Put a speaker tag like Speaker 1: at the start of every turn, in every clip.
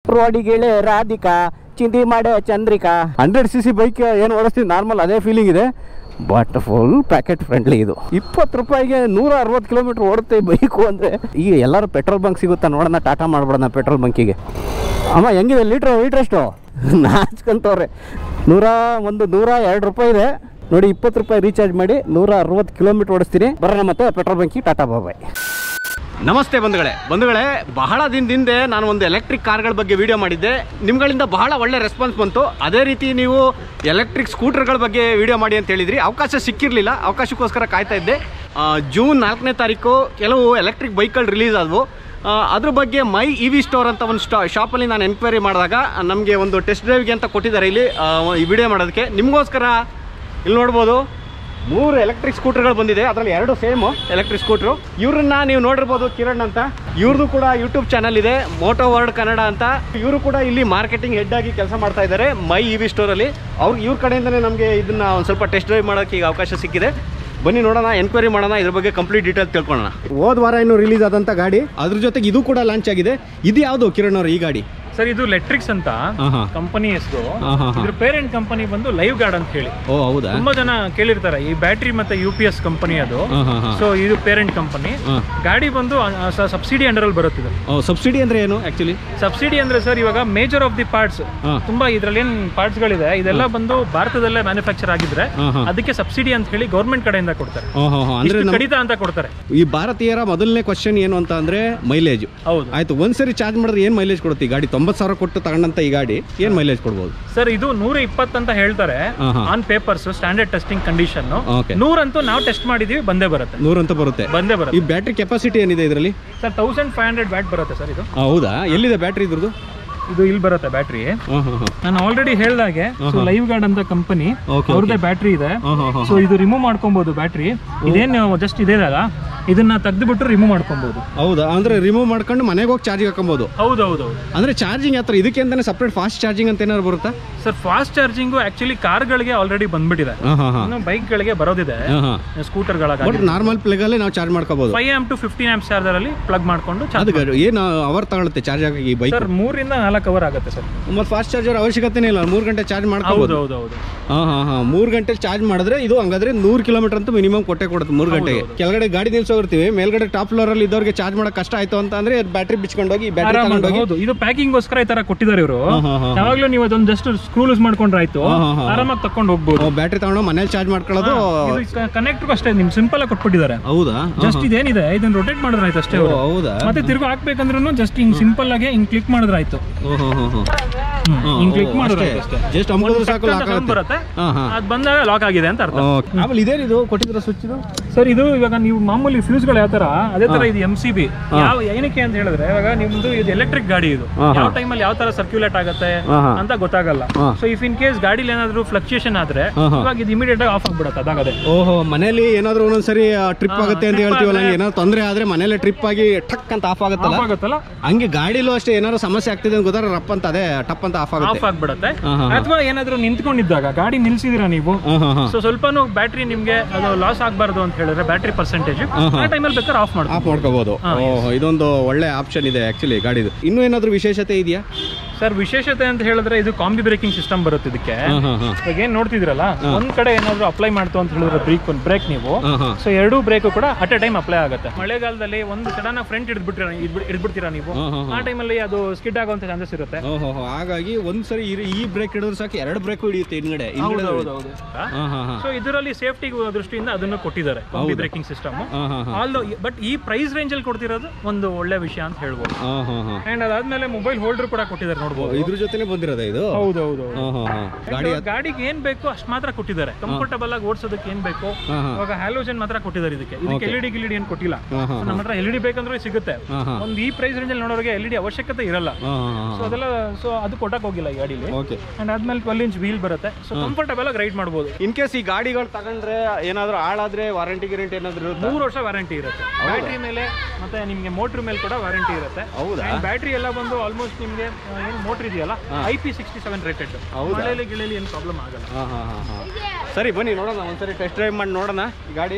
Speaker 1: ರೋಡಿಗಿಳೆ ರಾಧಿಕಾ ಚಿಂದಿ ಮಾಡೆ Chandrika hundred C C bike ಏನು ಓಡಿಸ್ತೀವಿ ನಾರ್ಮಲ್ ಅದೇ ಫೀಲಿಂಗ್ ಇದೆ ಬಟ್ ಫುಲ್ ಪ್ಯಾಕೆಟ್ ಫ್ರೆಂಡ್ಲಿ ಇದು ಇಪ್ಪತ್ತು ರೂಪಾಯಿಗೆ ನೂರ ಅರವತ್ತು ಕಿಲೋಮೀಟರ್ ಓಡುತ್ತೆ ಈ ಬೈಕು ಅಂದರೆ ಈಗ ಎಲ್ಲರೂ ಪೆಟ್ರೋಲ್ ಬಂಕ್ ಸಿಗುತ್ತಾ ನೋಡೋಣ ಟಾಟಾ ಮಾಡ್ಬಿಡೋಣ ಪೆಟ್ರೋಲ್ ಬಂಕಿಗೆ ಅಮ್ಮ ಹೆಂಗಿದೆ ಲೀಟ್ರ್ ಲೀಟ್ರ್ ಎಷ್ಟು ನಾಚ್ಕೊಂತವ್ರೆ ನೂರ ಒಂದು ನೂರ ಎರಡು ರೂಪಾಯಿ ಇದೆ ನೋಡಿ ಇಪ್ಪತ್ತು ರೂಪಾಯಿ ರೀಚಾರ್ಜ್ ಮಾಡಿ ನೂರ ಅರವತ್ತು ಕಿಲೋಮೀಟರ್ ಓಡಿಸ್ತೀನಿ ಬರೋಣ ಮತ್ತೆ ಪೆಟ್ರೋಲ್ ಬಂಕಿಗೆ ಟಾಟಾ ಬಾಬಾಯ್ ನಮಸ್ತೆ ಬಂಧುಗಳೇ ಬಂಧುಗಳೇ ಬಹಳ ದಿನದಿಂದ ನಾನು ಒಂದು ಎಲೆಕ್ಟ್ರಿಕ್ ಕಾರ್ಗಳ ಬಗ್ಗೆ ವಿಡಿಯೋ ಮಾಡಿದ್ದೆ ನಿಮ್ಗಳಿಂದ ಬಹಳ ಒಳ್ಳೆ ರೆಸ್ಪಾನ್ಸ್ ಬಂತು ಅದೇ ರೀತಿ ನೀವು ಎಲೆಕ್ಟ್ರಿಕ್ ಸ್ಕೂಟರ್ಗಳ ಬಗ್ಗೆ ವಿಡಿಯೋ ಮಾಡಿ ಅಂತ ಹೇಳಿದ್ರಿ ಅವಕಾಶ ಸಿಕ್ಕಿರಲಿಲ್ಲ ಅವಕಾಶಕ್ಕೋಸ್ಕರ ಕಾಯ್ತಾ ಇದ್ದೆ ಆ, ಜೂನ್ ನಾಲ್ಕನೇ ತಾರೀಕು ಕೆಲವು ಎಲೆಕ್ಟ್ರಿಕ್ ಬೈಕ್ಗಳು ರಿಲೀಸ್ ಆದವು ಆ, ಅದ್ರ ಬಗ್ಗೆ ಮೈ ಇ ವಿ ಸ್ಟೋರ್ ಅಂತ ಒಂದು ಸ್ಟಾ ಶಾಪಲ್ಲಿ ನಾನು ಎನ್ಕ್ವೈರಿ ಮಾಡಿದಾಗ ನಮಗೆ ಒಂದು ಟೆಸ್ಟ್ ಡ್ರೈವ್ಗೆ ಅಂತ ಕೊಟ್ಟಿದ್ದಾರೆ ಇಲ್ಲಿ ಆ, ಈ ವಿಡಿಯೋ ಮಾಡೋದಕ್ಕೆ ನಿಮಗೋಸ್ಕರ ಇಲ್ಲಿ ನೋಡ್ಬೋದು ಮೂರು ಎಲೆಕ್ಟ್ರಿಕ್ ಸ್ಕೂಟರ್ಗಳು ಬಂದಿದೆ ಅದರಲ್ಲಿ ಎರಡು ಸೇಮ್ ಎಲೆಕ್ಟ್ರಿಕ್ ಸ್ಕೂಟ್ರು ಇವ್ರನ್ನ ನೀವು ನೋಡಿರ್ಬೋದು ಕಿರಣ್ ಅಂತ ಇವ್ರದ್ದು ಕೂಡ ಯೂಟ್ಯೂಬ್ ಚಾನಲ್ ಇದೆ ಮೋಟೋ ವರ್ಲ್ಡ್ ಕನ್ನಡ ಅಂತ ಇವರು ಕೂಡ ಇಲ್ಲಿ ಮಾರ್ಕೆಟಿಂಗ್ ಹೆಡ್ ಆಗಿ ಕೆಲಸ ಮಾಡ್ತಾ ಇದ್ದಾರೆ ಮೈ ಇ ವಿ ಸ್ಟೋರಲ್ಲಿ ಅವ್ರು ಇವ್ರ ಕಡೆಯಿಂದನೇ ನಮಗೆ ಇದನ್ನ ಒಂದು ಸ್ವಲ್ಪ ಟೆಸ್ಟ್ ಡ್ರೈವ್ ಮಾಡೋಕ್ಕೆ ಈಗ ಅವಕಾಶ ಸಿಕ್ಕಿದೆ ಬನ್ನಿ ನೋಡೋಣ ಎನ್ಕ್ವೈರಿ ಮಾಡೋಣ ಇದ್ರ ಬಗ್ಗೆ ಕಂಪ್ಲೀಟ್ ಡೀಟೇಲ್ಸ್ ತಿಳ್ಕೊಳ್ಳೋಣ ಹೋದ ವಾರ ಇನ್ನು ರಿಲೀಸ್ ಆದಂಥ ಗಾಡಿ ಅದ್ರ ಜೊತೆಗೆ ಇದು ಕೂಡ ಲಾಂಚ್ ಆಗಿದೆ ಇದು ಯಾವುದು ಕಿರಣ್ ಅವರು ಈ ಗಾಡಿ
Speaker 2: ಸರ್ ಇದು ಲೆಟ್ರಿಕ್ಸ್ ಅಂತ
Speaker 1: ಆಹಾ.
Speaker 2: ಕಂಪನಿ ಹೆಸರು
Speaker 1: ಆಹಾ, ಹಾ.
Speaker 2: ಇದ್ರ ಪೇರೆಂಟ್ ಕಂಪನಿ ಬಂದು ಲೈವ್ ಗಾರ್ಡ್ ಅಂತ ಹೇಳಿ
Speaker 1: ಓ ಹೌದಾ
Speaker 2: ತುಂಬಾ ಜನ ಕೇಳಿರ್ತಾರೆ ಈ ಬ್ಯಾಟ್ರಿ ಮತ್ತೆ ಯು ಪಿ ಎಸ್ ಕಂಪನಿ ಅದು
Speaker 1: ಹಾಂ ಹಾಂ ಹಾಂ
Speaker 2: ಸೊ ಇದು ಪೇರೆಂಟ್ ಕಂಪನಿ
Speaker 1: ಹಾಂ
Speaker 2: ಗಾಡಿ ಬಂದು ಸಬ್ಸಿಡಿ ಅಂಡರ್ ಅಲ್ಲಿ ಬರುತ್ತಿದೆ
Speaker 1: ಓ ಸಬ್ಸಿಡಿ ಅಂದರೆ ಏನು ಆ್ಯಕ್ಚುಲಿ
Speaker 2: ಸಬ್ಸಿಡಿ ಅಂದ್ರೆ ಸರ್ ಇವಾಗ ಮೇಜರ್ ಆಫ್ ದಿ ಪಾರ್ಟ್ಸ್
Speaker 1: ಹಾಂ
Speaker 2: ತುಂಬಾ ಇದ್ರಲ್ಲಿ ಏನ್ ಪಾರ್ಟ್ಸ್ ಗಳಿದೆ ಇದೆಲ್ಲ ಬಂದು ಭಾರತದಲ್ಲೇ ಮ್ಯಾನುಫ್ಯಾಕ್ಚರ್ ಆಗಿದ್ರೆ
Speaker 1: ಹಾಂ ಹಾಂ
Speaker 2: ಅದಕ್ಕೆ ಸಬ್ಸಿಡಿ ಅಂತ ಹೇಳಿ ಗೌರ್ಮೆಂಟ್ ಕಡೆಯಿಂದ ಕೊಡ್ತಾರೆ
Speaker 1: ಓ ಹೋ ಹೋ ಅಂದರೆ
Speaker 2: ಇಷ್ಟು ಕಡಿತ ಅಂತ ಕೊಡ್ತಾರೆ
Speaker 1: ಈ ಭಾರತೀಯರ ಮೊದಲನೇ ಕ್ವಶನ್ ಏನು ಅಂತ ಅಂದ್ರೆ ಮೈಲೇಜ್
Speaker 2: ಹೌದು
Speaker 1: ಆಯ್ತು ಒಂದ್ಸರಿ ಚಾರ್ಜ್ ಮಾಡಿದ್ರೆ ಏನು ಮೈಲೇಜ್ ಕೊಡುತ್ತೆ ಈ ಗಾಡಿ ತೊಂಬತ್ತು ಸಾವಿರ ಕೊಟ್ಟು ತಗೊಂಡಂತ ಈ ಗಾಡಿ ಏನು ಮೈಲೇಜ್ ಕೊಡ್ಬೋದು
Speaker 2: ಸರ್ ಇದು ನೂರ ಇಪ್ಪತ್ತು ಅಂತ ಹೇಳ್ತಾರೆ
Speaker 1: ಹಾಂ ಹಾಂ
Speaker 2: on papers standard testing condition
Speaker 1: okay
Speaker 2: ನೂರಂತೂ ನಾವು ಟೆಸ್ಟ್ ಮಾಡಿದೀವಿ ಬಂದೇ ಬರುತ್ತೆ
Speaker 1: ನೂರಂತ ಬರುತ್ತೆ
Speaker 2: ಬಂದೇ
Speaker 1: ಈ
Speaker 2: ಬರುತ್ತೆ
Speaker 1: ಬ್ಯಾಟ್ರಿ ಕೆಪಾಸಿಟಿ ಏನಿದೆ ಇದರಲ್ಲಿ
Speaker 2: sir thousand five hundred watt ಬರುತ್ತೆ ಸರ್ ಇದು
Speaker 1: ಹೌದಾ ಎಲ್ಲಿದೆ ಬ್ಯಾಟ್ರಿ ಇದ್ರದ್ದು
Speaker 2: ಇದು ಇಲ್ಲಿ ಬರುತ್ತೆ ಬ್ಯಾಟ್ರಿ
Speaker 1: ಹಾಂ ಹಾಂ ಹಾಂ
Speaker 2: ನಾನು ಆಲ್ರೆಡಿ ಹೇಳ್ದಾಗೆ ಸೊ ಲೈವ್ ಗಾರ್ಡ್ ಅಂತ ಕಂಪನಿ
Speaker 1: ಓಕೆ
Speaker 2: ಅವ್ರದ್ದೇ ಬ್ಯಾಟ್ರಿ ಇದೆ
Speaker 1: ಹಾಂ ಹಾಂ ಹಾಂ
Speaker 2: ಸೊ ಇದು ರಿಮೂವ್ ಮಾಡ್ಕೊಬಹುದು ಬ್ಯಾಟ್ರಿ ಇದೇನು ಜಸ್ಟ್ ಇದೆ ಅಲ್ಲ ಇದನ್ನ ತೆಗೆದುಬಿಟ್ಟು ರಿಮೂವ್ ಮಾಡ್ಕೊಬಹುದು
Speaker 1: ಹೌದಾ ಅಂದ್ರೆ ರಿಮೂವ್ ಮಾಡ್ಕೊಂಡು ಮನೆಗೆ ಹೋಗಿ ಚಾರ್ಜಿಗೆ ಹಾಕೊಬೋದು
Speaker 2: ಹೌದು ಹೌದು
Speaker 1: ಅಂದ್ರೆ ಚಾರ್ಜಿಂಗ್ ಹತ್ರ ಇದಕ್ಕೆ ಅಂತಾನೆ ಸಪ್ರೇಟ್ ಫಾಸ್ಟ್ ಚಾರ್ಜಿಂಗ್ ಅಂತ ಏನಾದ್ರು ಬರುತ್ತಾ
Speaker 2: ಸರ್ ಫಾಸ್ಟ್ ಚಾರ್ಜಿಂಗು ಆಕ್ಚುಲಿ ಕಾರ್ಗಳಿಗೆ ಆಲ್ರೆಡಿ ಬಂದ್ಬಿಟ್ಟಿದೆ
Speaker 1: ಹಾಂ ಹಾಂ ಹಾಂ
Speaker 2: ಇನ್ನು ಬೈಕ್ಗಳಿಗೆ ಬರೋದಿದೆ
Speaker 1: ಹಾಂ ಹಾಂ
Speaker 2: ಸ್ಕೂಟರ್ಗಳಾಗ
Speaker 1: ಬಟ್ ನಾರ್ಮಲ್ ಪ್ಲಗಲ್ಲೇ ನಾವು ಚಾರ್ಜ್ ಮಾಡ್ಕೋಬೋದು
Speaker 2: five AM to fifteen AM charger ಅಲ್ಲಿ ಪ್ಲಗ್ ಮಾಡ್ಕೊಂಡು
Speaker 1: ಅದು ಏನು ಅವರ್ ತಗೊಳುತ್ತೆ ಚಾರ್ಜ್ ಆಗಿ ಈ ಬೈಕ್
Speaker 2: ಸರ್ ಮೂರಿಂದ ನಾಲ್ಕು ಅವರ್ ಆಗುತ್ತೆ ಸರ್
Speaker 1: ಮತ್ತೆ ಫಾಸ್ಟ್ ಚಾರ್ಜರ್ ಅವಶ್ಯಕತೆನೇ ಇಲ್ಲ ಮೂರು ಗಂಟೆ ಚಾರ್ಜ್
Speaker 2: ಹೌದು
Speaker 1: ಮಾಡ್ಕೋಬೋದು
Speaker 2: ಹೌದು ಹೌದು
Speaker 1: ಹಾಂ ಹಾಂ ಹಾಂ ಮೂರು ಗಂಟೆ ಚಾರ್ಜ್ ಮಾಡಿದ್ರೆ ಇದು ಹಂಗಾದ್ರೆ ನೂರು ಕಿಲೋಮೀಟರ್ ಅಂತೂ ಮಿನಿಮಮ್ ಕೊಟ್ಟೆ ಕೊಡುತ್ತೆ ಮೂರು ಗಂಟೆಗೆ ಕೆಳಗಡೆ ಗಾಡಿ ನಿಲ್ಸೋಗಿರ್ತೀವಿ ಮೇಲ್ಗಡೆ ಟಾಪ್ ಫ್ಲೋರ್ ಅಲ್ಲಿ ಇದ್ದವ್ರಿಗೆ ಚಾರ್ಜ್ ಮಾಡಕ್ ಕಷ್ಟ ಆಯ್ತು ಅಂತ ಅಂದ್ರೆ ಬ್ಯಾಟ್ರಿ ಬಿಚ್ಕೊಂಡೋಗಿ ಬ್ಯಾಟ್ರಿ
Speaker 2: ಆರಾಮಾಗಿ
Speaker 1: ತಗೊಂಡೋಗಿ
Speaker 2: ಹೌದು ಇದು ಪ್ಯಾಕಿಂಗ್ ಗೋಸ್ಕರ ಈ ತರ ಕೊಟ್ಟಿದ್ದಾರೆ ಇವರು
Speaker 1: ಹಾಂ ಹಾಂ ಹಾಂ
Speaker 2: ಯಾವಾಗ್ಲೂ ನೀವು ಅದೊಂದು ಜಸ್ಟ್ ಸ್ಕ್ರೂ ಲೂಸ್ ಮಾಡ್ಕೊಂಡ್ರೆ ಆಯ್ತು
Speaker 1: ಹಾಂ, ಹಾಂ, ಹಾಂ.
Speaker 2: ಆರಾಮಾಗಿ ತಕೊಂಡು ಹೋಗ್ಬೋದು
Speaker 1: ಬ್ಯಾಟ್ರಿ ತಗೊಂಡು ಮನೇಲಿ ಚಾರ್ಜ್ ಮಾಡ್ಕೊಳ್ಳೋದು
Speaker 2: ಕನೆಕ್ಟರ್ ಅಷ್ಟೇ ನಿಮ್ ಸಿಂಪಲ್ ಆಗಿ ಕೊಟ್ಬಿಟ್ಟಿದ್ದಾರೆ
Speaker 1: ಹೌದಾ
Speaker 2: ಜಸ್ಟ್ ಇದೇನಿದೆ ಇದನ್ನ ರೊಟೇಟ್ ಮಾಡಿದ್ರೆ ಆಯ್ತು ಅಷ್ಟೇ
Speaker 1: ಓ,
Speaker 2: ಅವ್ರು.
Speaker 1: ಹೌದಾ
Speaker 2: ಮತ್ತೆ ತಿರ್ಗು ಹಾಕ್ಬೇಕಂದ್ರೂ ಜಸ್ಟ್ ಹಿಂಗ್ ಸಿಂಪಲ್ ಆಗಿ ಹಿಂಗ್ ಕ್ಲಿಕ್ ಮಾಡಿದ್ರೆ ಆಯ್ತು
Speaker 1: ಓಹೋ ಹೋ ಹೋ
Speaker 2: ಹಿಂಗ್ ಕ್ಲಿಕ್ ಮಾಡಿದ್ರೆ ಆಯ್ತು ಅಷ್ಟೇ
Speaker 1: ಜಸ್ಟ್ ಅಮ್ಕಿದ್ರೆ ಸಾಕು
Speaker 2: ಟಕ್
Speaker 1: ಲಾಕ್
Speaker 2: ಅಂತ sound
Speaker 1: ಆಗುತ್ತೆ
Speaker 2: ಬರುತ್ತೆ
Speaker 1: ಹಾಂ ಹಾಂ
Speaker 2: ಅದ್ ಬಂದಾಗ ಲಾಕ್ ಆಗಿದೆ ಅಂತ ಅರ್ಥ
Speaker 1: ಆಮೇಲೆ ಇದೇನಿದು ಕೊಟ್ಟಿದ್ರ ಸ್ವಿಚ್ ಇದು
Speaker 2: ಸರ್ ಇದು ಇವಾಗ ನೀವು ಮಾಮೂಲಿ ಫ್ಯೂಸ್ಗಳು ಯಾವ ತರ ಅದೇ ತರ ಇದು ಎಂ ಸಿ ಬಿ ಯಾವ ಏನಕ್ಕೆ ಅಂತ ಹೇಳಿದ್ರೆ ಇವಾಗ ನಿಮ್ದು ಇದು ಎಲೆಕ್ಟ್ರಿಕ್ ಗಾಡಿ ಇದು
Speaker 1: ಹಾ,
Speaker 2: ಯಾವ ಟೈಮಲ್ಲಿ ಯಾವ ತರ ಸರ್ಕ್ಯುಲೇಟ್ ಆಗುತ್ತೆ
Speaker 1: ಹಾಂ ಹಾಂ
Speaker 2: ಅಂತ ಗೊತ್ತಾಗಲ್ಲ
Speaker 1: ಹಾ.
Speaker 2: ಸೊ ಇಫ್ ಇನ್ ಕೇಸ್ ಗಾಡಿಲಿ ಏನಾದ್ರು ಫ್ಲಕ್ಚುಯೇಷನ್ ಆದ್ರೆ
Speaker 1: ಹಾ, ಹಾ.
Speaker 2: ಇವಾಗ ಇದು ಇಮಿಡಿಯೇಟ್ ಆಗಿ ಆಫ್ ಆಗ್ಬಿಡುತ್ತೆ ಅದಾಗದೆ
Speaker 1: ಓಹೋ ಮನೇಲಿ ಏನಾದ್ರು ಒಂದೊಂದ್ಸರಿ ಟ್ರಿಪ್ ಆಗುತ್ತೆ ಅಂತ ಹೇಳ್ತೀವಲ್ಲ ಹಂಗೆ ಏನಾದ್ರು ತೊಂದರೆ ಆದ್ರೆ ಮನೇಲೆ ಟ್ರಿಪ್ ಆಗಿ ಟಕ್ ಅಂತ ಆಫ್ ಆಗುತ್ತಲ್ಲ
Speaker 2: ಆಫ್ ಆಗುತ್ತಲ್ಲ
Speaker 1: ಹಂಗೆ ಗಾಡಿಲೂ ಅಷ್ಟೇ ಏನಾದ್ರು ಸಮಸ್ಯೆ ಆಗ್ತಿದೆ ಅಂತ ಗೊತ್ತಾರ ರಪ್ ಅಂತ ಅದೇ ಟಪ್ ಅಂತ ಆಫ್ ಆಗುತ್ತೆ
Speaker 2: ಆಫ್ ಆಗ್ಬಿಡುತ್ತೆ
Speaker 1: ಹಾ, ಹಾ, ಹಾ.
Speaker 2: ಅಥವಾ ಏನಾದ್ರು ನಿಂತ್ಕೊಂಡಿದ್ದಾಗ ಗಾಡಿ ನಿಲ್ಸಿದಿರಾ ನೀವು
Speaker 1: ಹಾಂ ಹಾಂ ಹಾಂ
Speaker 2: ಸೊ ಸ್ವಲ್ಪನೂ ಬ್ಯಾಟ್ರಿ ನಿಮ್ಗೆ ಅದು ಲಾಸ್ ಆಗಬಾರ್ದು ಅಂತ ಹೇಳಿದ್ರೆ ಬ್ಯಾಟ್ರಿ ಪರ್ಸೆಂಟೇಜ್ ಆ ಟೈಮಲ್ಲಿ ಬೇಕಾದ್ರೆ ಆಫ್ ಮಾಡ್ಬೋದು
Speaker 1: ಆಫ್ ಮಾಡ್ಕೋಬಹುದು ಓಹೋ ಇದೊಂದು ಒಳ್ಳೆ ಆಪ್ಷನ್ ಇದೆ ಆಕ್ಚುಲಿ ಗಾಡಿದು ಇನ್ನೂ ಏನಾದ್ರು ವಿಶೇಷತೆ ಇದೆಯಾ
Speaker 2: ಸರ್ ವಿಶೇಷತೆ ಅಂತ ಹೇಳಿದ್ರೆ ಇದು ಕಾಂಬಿ ಬ್ರೇಕಿಂಗ್ ಸಿಸ್ಟಮ್ ಬರುತ್ತೆ ಇದಕ್ಕೆ
Speaker 1: ಹಾಂ ಹಾಂ ಹಾಂ
Speaker 2: ಇವಾಗ ಏನ್ ನೋಡ್ತಿದ್ರಲ್ಲ ಒಂದ್ ಕಡೆ ಏನಾದ್ರು ಅಪ್ಲೈ ಮಾಡ್ತು ಅಂತ ಹೇಳಿದ್ರೆ ಬ್ರೇಕ್ ಒಂದು ಬ್ರೇಕ್ ನೀವು
Speaker 1: ಹಾಂ ಹಾಂ
Speaker 2: ಸೊ ಎರಡೂ ಬ್ರೇಕ್ ಕೂಡ ಅಟ್ ಎ ಟೈಮ್ ಅಪ್ಲೈ ಆಗುತ್ತೆ ಮಳೆಗಾಲದಲ್ಲಿ ಒಂದು ಸಡನ್ ಫ್ರಂಟ್ ಹಿಡಿದ್ಬಿಟ್ಟಿರ ಹಿಡಿದ್ಬಿಡ್ತೀರಾ ನೀವು
Speaker 1: ಹಾಂ ಹಾಂ
Speaker 2: ಆ ಟೈಮಲ್ಲಿ ಅದು ಸ್ಕಿಡ್ ಆಗುವಂತ ಚಾನ್ಸಸ್ ಇರುತ್ತೆ
Speaker 1: ಓಹೋ ಹಾಗಾಗಿ ಒಂದ್ಸರಿ ಈ- ಈ ಬ್ರೇಕ್ ಹಿಡಿದ್ರೆ ಸಾಕು ಎರಡು ಬ್ರೇಕ್ ಹಿಡಿಯುತ್ತೆ ಹಿಂದ್ಗಡೆ ಹಿಂದ್ಗಡೆ ಹಾಂ ಹಾಂ ಹಾಂ
Speaker 2: ಸೊ ಇದರಲ್ಲಿ ಸೇಫ್ಟಿ ದೃಷ್ಟಿಯಿಂದ ಅದನ್ನು ಕೊಟ್ಟಿದ್ದಾರೆ ಕಾಂಬಿ ಬ್ರೇಕಿಂಗ್ ಸಿಸ್ಟಮ್
Speaker 1: ಹಾಂ ಹಾಂ ಹಾಂ
Speaker 2: ಆಲ್ ಬಟ್ ಈ ಪ್ರೈಸ್ ರೇಂಜ್ ಅಲ್ಲಿ ಕೊಡ್ತಿರೋದು ಒಂದು ಒಳ್ಳೆ ವಿಷಯ ಅಂತ ಹೇಳ್ಬೋದು
Speaker 1: ಹಾಂ ಹಾಂ ಹಾಂ
Speaker 2: ಅಂಡ್ ಅದಾದ್ಮೇಲೆ ಮೊಬೈಲ್ ಹೋಲ್ಡರ್ ಕೂಡ ಕೊಟ್ಟಿದ್ದಾರೆ ನೋಡ್ಬೋದು
Speaker 1: ಇದ್ರ ಜೊತೆನೆ ಬಂದಿರೋದ ಇದು
Speaker 2: ಹೌದೌದು
Speaker 1: ಹಾಂ ಹಾಂ ಹಾಂ ಗಾಡಿ
Speaker 2: ಗಾಡಿಗೆ ಏನ್ ಬೇಕು ಅಷ್ಟು ಮಾತ್ರ ಕೊಟ್ಟಿದ್ದಾರೆ ಕಂಫರ್ಟಬಲ್ ಆಗಿ ಓಡಿಸೋದಕ್ಕೆ ಏನ್ ಬೇಕು
Speaker 1: ಹಾಂ ಹಾಂ
Speaker 2: ಇವಾಗ ಹ್ಯಾಲೋಜನ್ ಮಾತ್ರ ಕೊಟ್ಟಿದ್ದಾರೆ ಇದಕ್ಕೆ ಇದಕ್ಕೆ ಎಲ್ ಇಡಿ ಗಿಲಿಡಿ ಏನ್ ಕೊಟ್ಟಿಲ್ಲ
Speaker 1: ಹಾಂ ಹಾಂ
Speaker 2: ನಮ್ಮ ಹತ್ರ ಎಲ್ ಇಡಿ ಬೇಕಂದ್ರೆ ಸಿಗುತ್ತೆ
Speaker 1: ಹಾಂ ಹಾಂ
Speaker 2: ಒಂದು ಈ ಪ್ರೈಸ್ ರೇಂಜ್ ಅಲ್ಲಿ ನೋಡೋರಿಗೆ ಎಲ್ ಇಡಿ ಅವಶ್ಯಕತೆ ಇರಲ್ಲ
Speaker 1: ಹಾಂ ಹಾಂ
Speaker 2: ಸೊ ಅದೆಲ್ಲ ಸೊ ಅದು ಕೊಟ್ಟಕ್ ಹೋಗಿಲ್ಲ ಈ ಗಾಡಿಲಿ
Speaker 1: ಓಕೆ
Speaker 2: ಅಂಡ್ ಆದ್ಮೇಲೆ ಟ್ವೆಲ್ ಇಂಚ್ ವೀಲ್ ಬರುತ್ತೆ ಸೊ ಕಂಫರ್ಟಬಲ್ ಆಗಿ ರೈಡ್ ಮಾಡ್ಬೋದು
Speaker 1: ಇನ್ ಕೇಸ್ ಈ ಗಾಡಿಗಳು ತಗೊಂಡ್ರೆ ಏನಾದ್ರು ಹಾಳಾದ್ರೆ ವಾರಂಟಿ ಗ್ಯಾರಂಟಿ ಏನಾದ್ರು ಇರುತ್ತಾ
Speaker 2: ಮೂರು ವರ್ಷ ವಾರಂಟಿ ಇರುತ್ತೆ ಬ್ಯಾಟ್ರಿ ಮೇಲೆ ಮತ್ತೆ ನಿಮಗೆ ಮೋಟ್ರ್ ಮೇಲೆ ಕೂಡ ವಾರಂಟಿ ಇರುತ್ತೆ
Speaker 1: ಹೌದಾ
Speaker 2: ಬ್ಯಾಟ್ರಿ ಎಲ್ಲ ಬಂದು ಆಲ್ಮೋಸ್ಟ್ ನಿಮಗೆ ಏನು ಮೋಟ್ರ್ ಇದೆಯಲ್ಲ I P sixty seven rated
Speaker 1: ಹೌದಾ?
Speaker 2: ಮಳೆಯಲ್ಲಿ ಗಿಳೆಯಲ್ಲಿ ಏನು ಪ್ರಾಬ್ಲಮ್ ಆಗಲ್ಲ
Speaker 1: ಹಾಂ ಹಾಂ ಹಾಂ ಹಾಂ ಸರಿ ಬನ್ನಿ ನೋಡೋಣ ಒಂದ್ಸರಿ ಟೆಸ್ಟ್ ಡ್ರೈವ್ ಮಾಡಿ ನೋಡೋಣ ಈ ಗಾಡಿ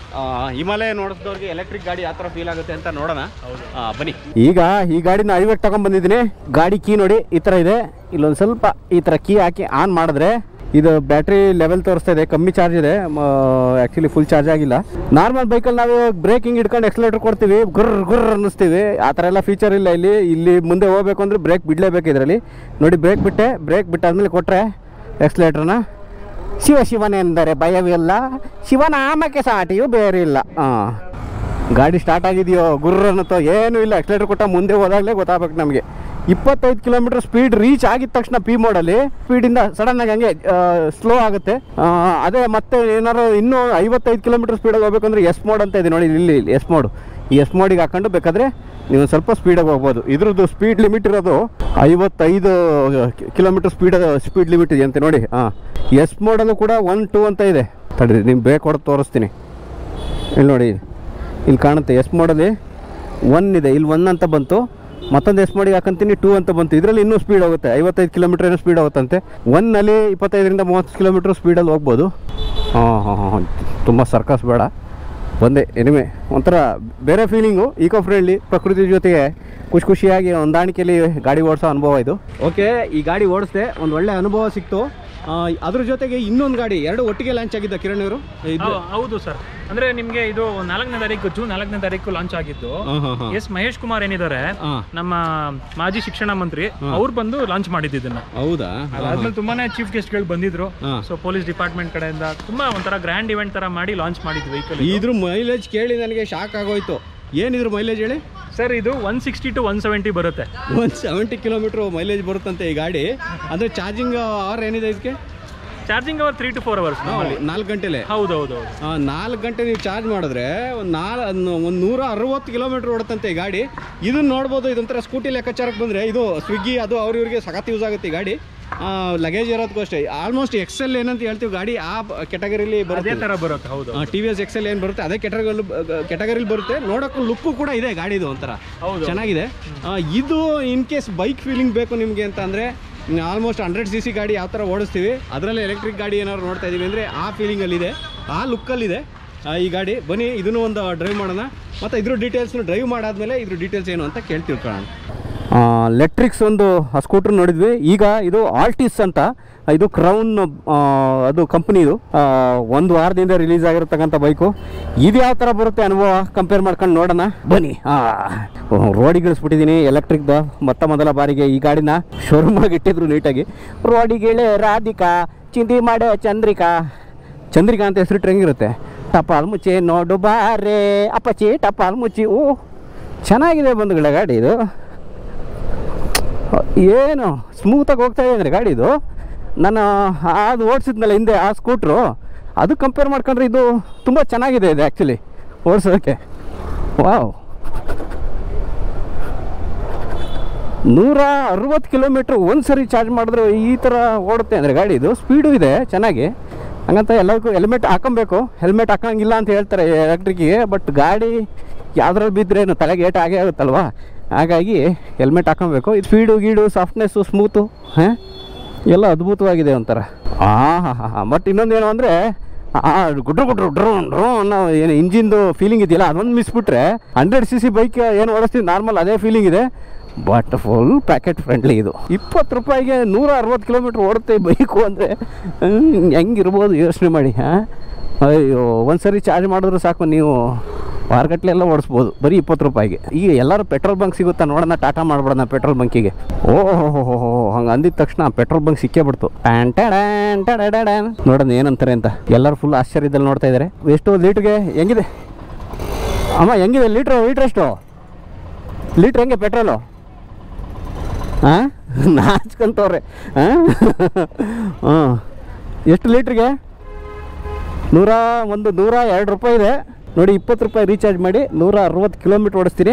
Speaker 1: ಹಿಮಾಲಯ ನೋಡಿಸಿದವ್ರಿಗೆ ಎಲೆಕ್ಟ್ರಿಕ್ ಗಾಡಿ ಯಾವ ಥರ ಫೀಲ್ ಆಗುತ್ತೆ ಅಂತ ನೋಡೋಣ
Speaker 2: ಹೌದು
Speaker 1: ಆ, ಬನ್ನಿ ಈಗ ಈ ಗಾಡಿನ ಐವತ್ತು ತಗೊಂಡ್ ಬಂದಿದ್ದೀನಿ ಗಾಡಿ ಕೀ ನೋಡಿ ಈ ಥರ ಇದೆ ಇಲ್ಲೊಂದು ಸ್ವಲ್ಪ ಈ ಥರ ಕೀ ಹಾಕಿ ಆನ್ ಮಾಡಿದ್ರೆ ಇದು ಬ್ಯಾಟ್ರಿ ಲೆವೆಲ್ ತೋರಿಸ್ತಾ ಇದೆ ಕಮ್ಮಿ ಚಾರ್ಜ್ ಇದೆ ಆ್ಯಕ್ಚುಲಿ ಫುಲ್ ಚಾರ್ಜ್ ಆಗಿಲ್ಲ ನಾರ್ಮಲ್ ಬೈಕಲ್ಲಿ ನಾವು ಬ್ರೇಕಿಂಗ್ ಹಿಡ್ಕೊಂಡು ಎಕ್ಸಲೇಟರ್ ಕೊಡ್ತೀವಿ ಗುರ್ರ್ ಗುರ್ರ್ ಅನ್ನಿಸ್ತೀವಿ ಆ ಥರ ಎಲ್ಲ ಫೀಚರ್ ಇಲ್ಲ ಇಲ್ಲಿ ಇಲ್ಲಿ ಮುಂದೆ ಹೋಗ್ಬೇಕು ಅಂದರೆ ಬ್ರೇಕ್ ಬಿಡಲೇಬೇಕು ಇದರಲ್ಲಿ ನೋಡಿ ಬ್ರೇಕ್ ಬಿಟ್ಟೆ ಬ್ರೇಕ್ ಬಿಟ್ಟಾದ್ಮೇಲೆ ಕೊಟ್ಟರೆ ಎಕ್ಸಲೇಟ್ರನ್ನ ಶಿವ ಶಿವನೆಂದರೆ ಭಯವಿಲ್ಲ ಶಿವನಾಮಕ್ಕೆ ಸಾಟಿಯೂ ಬೇರೆ ಇಲ್ಲ ಹಾಂ ಗಾಡಿ ಸ್ಟಾರ್ಟ್ ಆಗಿದೆಯೋ ಗುರ್ರ ಅನ್ನತ್ತೋ ಏನೂ ಇಲ್ಲ ಎಕ್ಸಲೇಟರ್ ಕೊಟ್ಟ ಮುಂದೆ ಹೋದಾಗಲೇ ಗೊತ್ತಾಗಬೇಕು ನಮಗೆ ಇಪ್ಪತ್ತೈದು ಕಿಲೋಮೀಟರ್ ಸ್ಪೀಡ್ ರೀಚ್ ಆಗಿದ ತಕ್ಷಣ ಪಿ ಮೋಡಲ್ಲಿ ಸ್ಪೀಡಿಂದ ಸಡನ್ನಾಗಿ ಹಂಗೆ ಸ್ಲೋ ಆಗುತ್ತೆ ಆ, ಅದೇ ಮತ್ತೆ ಏನಾರು ಇನ್ನೂ ಐವತ್ತೈದು ಕಿಲೋಮೀಟರ್ ಸ್ಪೀಡಲ್ಲಿ ಹೋಗ್ಬೇಕಂದ್ರೆ ಎಸ್ ಮೋಡ್ ಅಂತ ಇದೆ ನೋಡಿ ಇಲ್ಲಿ ಎಸ್ ಮೋಡ್ ಈ ಎಸ್ ಮೋಡಿಗೆ ಹಾಕೊಂಡು ಬೇಕಾದರೆ ನೀವು ಸ್ವಲ್ಪ ಸ್ಪೀಡಾಗಿ ಹೋಗ್ಬೋದು ಇದ್ರದ್ದು ಸ್ಪೀಡ್ ಲಿಮಿಟ್ ಇರೋದು ಐವತ್ತೈದು ಕಿಲೋಮೀಟರ್ ಸ್ಪೀಡ್ ಸ್ಪೀಡ್ ಲಿಮಿಟ್ ಇದೆ ಅಂತೆ ನೋಡಿ ಹಾಂ ಎಸ್ ಮೋಡಲ್ಲೂ ಕೂಡ ಒನ್ ಟೂ ಅಂತ ಇದೆ ತಡ್ರಿ ನಿಮ್ಗೆ ಬೇಕು ಹೊಡೆದು ತೋರಿಸ್ತೀನಿ ಇಲ್ಲಿ ನೋಡಿ ಇಲ್ಲಿ ಕಾಣುತ್ತೆ ಎಸ್ ಮೋಡಲ್ಲಿ ಒನ್ ಇದೆ ಇಲ್ಲಿ ಒನ್ ಅಂತ ಬಂತು ಮತ್ತೊಂದು ಎಸ್ ಮೋಡಿಗೆ ಹಾಕಂತೀನಿ ಟೂ ಅಂತ ಬಂತು ಇದರಲ್ಲಿ ಇನ್ನೂ ಸ್ಪೀಡ್ ಹೋಗುತ್ತೆ ಐವತ್ತೈದು ಕಿಲೋಮೀಟರ್ ಏನೋ ಸ್ಪೀಡ್ ಹೋಗುತ್ತಂತೆ ಒನ್ನಲ್ಲಿ ಇಪ್ಪತ್ತೈದರಿಂದ ಮೂವತ್ತು ಕಿಲೋಮೀಟ್ರ್ ಸ್ಪೀಡಲ್ಲಿ ಹೋಗ್ಬೋದು ಹಾಂ ಹಾಂ ಹಾಂ ತುಂಬ ಸರ್ಕಸ್ ಬೇಡ ಒಂದೇ ಎನಿವೆ ಒಂಥರ ಬೇರೆ ಫೀಲಿಂಗು ಈಕೋ ಫ್ರೆಂಡ್ಲಿ ಪ್ರಕೃತಿ ಜೊತೆಗೆ ಖುಷಿ ಖುಷಿಯಾಗಿ ಹೊಂದಾಣಿಕೆಯಲ್ಲಿ ಗಾಡಿ ಓಡಿಸೋ ಅನುಭವ ಇದು ಓಕೆ ಈ ಗಾಡಿ ಓಡಿಸ್ದೆ ಒಂದು ಒಳ್ಳೆ ಅನುಭವ ಸಿಕ್ತು ಆ, ಅದ್ರ ಜೊತೆಗೆ ಇನ್ನೊಂದು ಗಾಡಿ ಎರಡು ಒಟ್ಟಿಗೆ ಲಾಂಚ್ ಆಗಿದ್ದ ಕಿರಣ್ ಅವರು
Speaker 2: ಹೌ- ಹೌದು ಸರ್ ಅಂದ್ರೆ ನಿಮ್ಗೆ ಇದು ನಾಲ್ಕನೇ ತಾರೀಕು ಜೂನ್ ನಾಲ್ಕನೇ ತಾರೀಕು ಲಾಂಚ್ ಆಗಿದ್ದು
Speaker 1: ಹಾಂ ಹಾಂ ಹಾಂ
Speaker 2: ಎಸ್ ಮಹೇಶ್ ಕುಮಾರ್ ಏನಿದ್ದಾರೆ
Speaker 1: ಹಾಂ
Speaker 2: ನಮ್ಮ ಮಾಜಿ ಶಿಕ್ಷಣ ಮಂತ್ರಿ ಅವ್ರು ಬಂದು ಲಾಂಚ್ ಮಾಡಿದ್ದು ಇದನ್ನ
Speaker 1: ಹೌದಾ
Speaker 2: ಅದಾದ್ಮೇಲೆ ತುಂಬಾನೇ ಚೀಫ್ ಗೆಸ್ಟ್ ಗಳು ಬಂದಿದ್ರು
Speaker 1: ಹಾಂ
Speaker 2: ಸೊ ಪೊಲೀಸ್ ಡಿಪಾರ್ಟ್ಮೆಂಟ್ ಕಡೆಯಿಂದ ತುಂಬಾ ಒಂಥರ ಗ್ರ್ಯಾಂಡ್ ಇವೆಂಟ್ ತರ ಮಾಡಿ ಲಾಂಚ್ ಮಾಡಿದ್ವಿ ವೆಹಿಕಲ್
Speaker 1: ಇದ್ರ ಮೈಲೇಜ್ ಕೇಳಿ ನನಗೆ ಶಾಕ್ ಆಗೋಯ್ತು ಏನಿದ್ರ ಮೈಲೇಜ್ ಹೇಳಿ
Speaker 2: ಸರ್ ಇದು one sixty to one seventy ಬರುತ್ತೆ
Speaker 1: ಒಂದು ಸೆವೆಂಟಿ ಕಿಲೋಮೀಟ್ರ್ ಮೈಲೇಜ್ ಬರುತ್ತಂತೆ ಈ ಗಾಡಿ ಅಂದರೆ ಚಾರ್ಜಿಂಗ್ ಅವರ್ ಏನಿದೆ ಇದಕ್ಕೆ
Speaker 2: charging hour three to four hours
Speaker 1: ನಾಲ್ಕು ಗಂಟೆಲೆ
Speaker 2: ಹೌದು ಹೌದು ಹೌದು
Speaker 1: ನಾಲ್ಕು ಗಂಟೆ ನೀವು ಚಾರ್ಜ್ ಮಾಡಿದ್ರೆ ಒಂದು ನಾಲ್ ಒಂದು ನೂರ ಅರವತ್ತು ಕಿಲೋಮೀಟ್ರ್ ಓಡುತ್ತಂತೆ ಈ ಗಾಡಿ ಇದನ್ನ ನೋಡ್ಬೋದು ಇದೊಂಥರ ಸ್ಕೂಟಿ ಲೆಕ್ಕಾಚಾರಕ್ಕೆ ಬಂದರೆ ಇದು ಸ್ವಿಗ್ಗಿ ಅದು ಅವ್ರ ಇವ್ರಿಗೆ ಸಖತ್ ಯೂಸ್ ಆಗುತ್ತೆ ಈ ಗಾಡಿ ಲಗೇಜ್ ಇರೋದಕ್ಕೂ ಅಷ್ಟೇ ಆಲ್ಮೋಸ್ಟ್ ಎಕ್ಸೆಲ್ ಏನಂತ ಹೇಳ್ತೀವಿ ಗಾಡಿ ಆ ಕೆಟಗರಿಲಿ
Speaker 2: ಅದೇ
Speaker 1: ಬರುತ್ತೆ
Speaker 2: ತರ ಬರುತ್ತೆ ಹೌದು
Speaker 1: ಟಿ ವಿ ಎಸ್ ಎಕ್ಸೆಲ್ ಏನು ಬರುತ್ತೆ ಅದೇ ಕೆಟಗರಿ ಕೆಟಗರಿಲಿ ಬರುತ್ತೆ ನೋಡೋಕ್ಕೂ ಲುಕ್ಕು ಕೂಡ ಇದೆ ಗಾಡಿದು ಒಂಥರ
Speaker 2: ಹೌದು
Speaker 1: ಚೆನ್ನಾಗಿದೆ ಆ, ಇದು ಇನ್ ಕೇಸ್ ಬೈಕ್ ಫೀಲಿಂಗ್ ಬೇಕು ನಿಮಗೆ ಅಂತ ಅಂದರೆ ಆಲ್ಮೋಸ್ಟ್ ಹಂಡ್ರೆಡ್ ಸಿ ಸಿ ಗಾಡಿ ಯಾವ ಥರ ಓಡಿಸ್ತೀವಿ ಅದರಲ್ಲಿ ಎಲೆಕ್ಟ್ರಿಕ್ ಗಾಡಿ ಏನಾದ್ರು ನೋಡ್ತಾ ಇದ್ದೀವಿ ಅಂದರೆ ಆ ಫೀಲಿಂಗಲ್ಲಿದೆ ಆ ಲುಕ್ಕಲ್ಲಿದೆ ಈ ಗಾಡಿ ಬನ್ನಿ ಇದನ್ನು ಒಂದು ಡ್ರೈವ್ ಮಾಡೋಣ ಮತ್ತು ಇದ್ರ ಡೀಟೇಲ್ಸ್ನು ಡ್ರೈವ್ ಮಾಡಾದ್ಮೇಲೆ ಇದ್ರ ಡೀಟೇಲ್ಸ್ ಏನು ಅಂತ ಕೇಳಿ ತಿಳ್ಕೊಳ್ಳೋಣ ಲೆಟ್ರಿಕ್ಸ್ ಒಂದು ಸ್ಕೂಟ್ರ್ ನೋಡಿದ್ವಿ ಈಗ ಇದು ಆಲ್ಟಿಸ್ ಅಂತ ಇದು ಕ್ರೌನ್ ಅದು ಕಂಪ್ನಿದು ಒಂದು ವಾರದಿಂದ ರಿಲೀಸ್ ಆಗಿರತಕ್ಕಂಥ ಬೈಕು ಇದು ಯಾವ ಥರ ಬರುತ್ತೆ ಅನುಭವ ಕಂಪೇರ್ ಮಾಡ್ಕೊಂಡು ನೋಡೋಣ ಬನ್ನಿ ರೋಡಿಗಿಳಿಸ್ಬಿಟ್ಟಿದ್ದೀನಿ ಎಲೆಕ್ಟ್ರಿಕ್ದು ಮೊತ್ತ ಮೊದಲ ಬಾರಿಗೆ ಈ ಗಾಡಿನ ಶೋರೂಮಾಗಿ ಇಟ್ಟಿದ್ರು ನೀಟಾಗಿ ರೋಡಿಗಿಳೆ ರಾಧಿಕಾ ಚಿಂದಿ ಮಾಡೆ ಚಂದ್ರಿಕಾ ಚಂದ್ರಿಕಾ ಅಂತ ಹೆಸರು ಹೆಂಗಿರುತ್ತೆ ಟಪಾಲ್ ಮುಚ್ಚಿ ನೋಡು ಬಾರೆ ಅಪ್ಪಚ್ಚಿ ಟಪಾಲ್ ಮುಚ್ಚಿ ಓ ಚೆನ್ನಾಗಿದೆ ಬಂಧುಗಳ ಗಾಡಿ ಇದು ಏನು ಸ್ಮೂತಾಗಿ ಹೋಗ್ತಾ ಇದೆ ಅಂದರೆ ಗಾಡಿ ಇದು ನಾನು ಅದು ಓಡಿಸಿದ್ನಲ್ಲ ಹಿಂದೆ ಆ ಸ್ಕೂಟ್ರು ಅದು ಕಂಪೇರ್ ಮಾಡ್ಕೊಂಡ್ರೆ ಇದು ತುಂಬ ಚೆನ್ನಾಗಿದೆ ಇದು ಆ್ಯಕ್ಚುಲಿ ಓಡಿಸೋದಕ್ಕೆ ವಾವ್ ನೂರ ಅರವತ್ತು ಕಿಲೋಮೀಟ್ರ್ ಒಂದು ಸರಿ ಚಾರ್ಜ್ ಮಾಡಿದ್ರೆ ಈ ಥರ ಓಡುತ್ತೆ ಅಂದರೆ ಗಾಡಿ ಇದು ಸ್ಪೀಡು ಇದೆ ಚೆನ್ನಾಗಿ ಹಂಗಂತ ಎಲ್ಲದಕ್ಕೂ ಹೆಲ್ಮೆಟ್ ಹಾಕೊಬೇಕು ಹೆಲ್ಮೆಟ್ ಹಾಕಂಗಿಲ್ಲ ಅಂತ ಹೇಳ್ತಾರೆ ಎಲೆಕ್ಟ್ರಿಕ್ಕಿಗೆ ಬಟ್ ಗಾಡಿ ಯಾವ್ದ್ರಲ್ಲಿ ಬಿದ್ದರೆ ತಲೆಗೆ ಏಟ್ ಆಗೇ ಆಗುತ್ತಲ್ವಾ ಹಾಗಾಗಿ ಹೆಲ್ಮೆಟ್ ಹಾಕೊಬೇಕು ಇದು ಸ್ಪೀಡು ಗೀಡು ಸಾಫ್ಟ್ನೆಸ್ಸು ಸ್ಮೂತು ಹಾಂ ಎಲ್ಲ ಅದ್ಭುತವಾಗಿದೆ ಒಂಥರ ಹಾಂ ಹಾಂ ಹಾಂ ಹಾಂ ಬಟ್ ಇನ್ನೊಂದೇನು ಅಂದರೆ ಆ ಗುಡ್ರು ಗುಡ್ರು ಡ್ರೋ ಡ್ರೋ ಅನ್ನೋ ಏನು ಇಂಜಿನ್ದು ಫೀಲಿಂಗ್ ಇದೆಯಲ್ಲ ಅದೊಂದು ಮಿಸ್ಬಿಟ್ರೆ ಹಂಡ್ರೆಡ್ ಸಿ ಸಿ ಬೈಕ್ ಏನು ಓಡಿಸ್ತೀವಿ ನಾರ್ಮಲ್ ಅದೇ ಫೀಲಿಂಗ್ ಇದೆ ಬಟ್ ಫುಲ್ ಪ್ಯಾಕೆಟ್ ಫ್ರೆಂಡ್ಲಿ ಇದು ಇಪ್ಪತ್ತು ರೂಪಾಯಿಗೆ ನೂರ ಅರವತ್ತು ಕಿಲೋಮೀಟ್ರ್ ಓಡುತ್ತೆ ಬೈಕು ಅಂದರೆ ಹೆಂಗಿರ್ಬೋದು ಯೋಚನೆ ಮಾಡಿ ಹಾಂ ಅಯ್ಯೋ ಒಂದು ಸರಿ ಚಾರ್ಜ್ ಮಾಡಿದ್ರು ಸಾಕು ನೀವು ವಾರಗಟ್ಲೆ ಎಲ್ಲ ಓಡಿಸ್ಬೋದು ಬರೀ ಇಪ್ಪತ್ತು ರೂಪಾಯಿಗೆ ಈಗ ಎಲ್ಲರೂ ಪೆಟ್ರೋಲ್ ಬಂಕ್ ಸಿಗುತ್ತಾ ನೋಡೋಣ ಟಾಟಾ ಮಾಡ್ಬಿಡೋಣ ಪೆಟ್ರೋಲ್ ಬಂಕಿಗೆ ಓಹೋ ಹಂಗೆ ಅಂದಿದ ತಕ್ಷಣ ಪೆಟ್ರೋಲ್ ಬಂಕ್ ಸಿಕ್ಕೇ ಬಿಡ್ತು ಟ್ಯಾನ್ ಟ್ಯಾಡಾನ್ ಟ್ಯಾಡಾಡಾನ್. ನೋಡೋಣ ಏನಂತಾರೆ ಅಂತ ಎಲ್ಲರೂ ಫುಲ್ ಆಶ್ಚರ್ಯದಲ್ಲಿ ನೋಡ್ತಾ ಇದ್ದಾರೆ ಎಷ್ಟು ಲೀಟ್ರಿಗೆ ಹೆಂಗಿದೆ ಅಮ್ಮ ಹೆಂಗಿದೆ ಲೀಟ್ರು ಲೀಟ್ರ್ ಎಷ್ಟು ಲೀಟ್ರ್ ಹೆಂಗೆ ಪೆಟ್ರೋಲು ಹಾಂ ನಾಚ್ಕೊಂತವ್ರೆ ಹಾಂ ಹಾಂ ಎಷ್ಟು ಲೀಟ್ರಿಗೆ ನೂರ ಒಂದು ನೂರ ಎರಡು ರೂಪಾಯಿ ಇದೆ ನೋಡಿ ಇಪ್ಪತ್ತು ರೂಪಾಯಿ ರೀಚಾರ್ಜ್ ಮಾಡಿ ನೂರ ಅರವತ್ತು ಕಿಲೋಮೀಟ್ರ್ ಓಡಿಸ್ತೀನಿ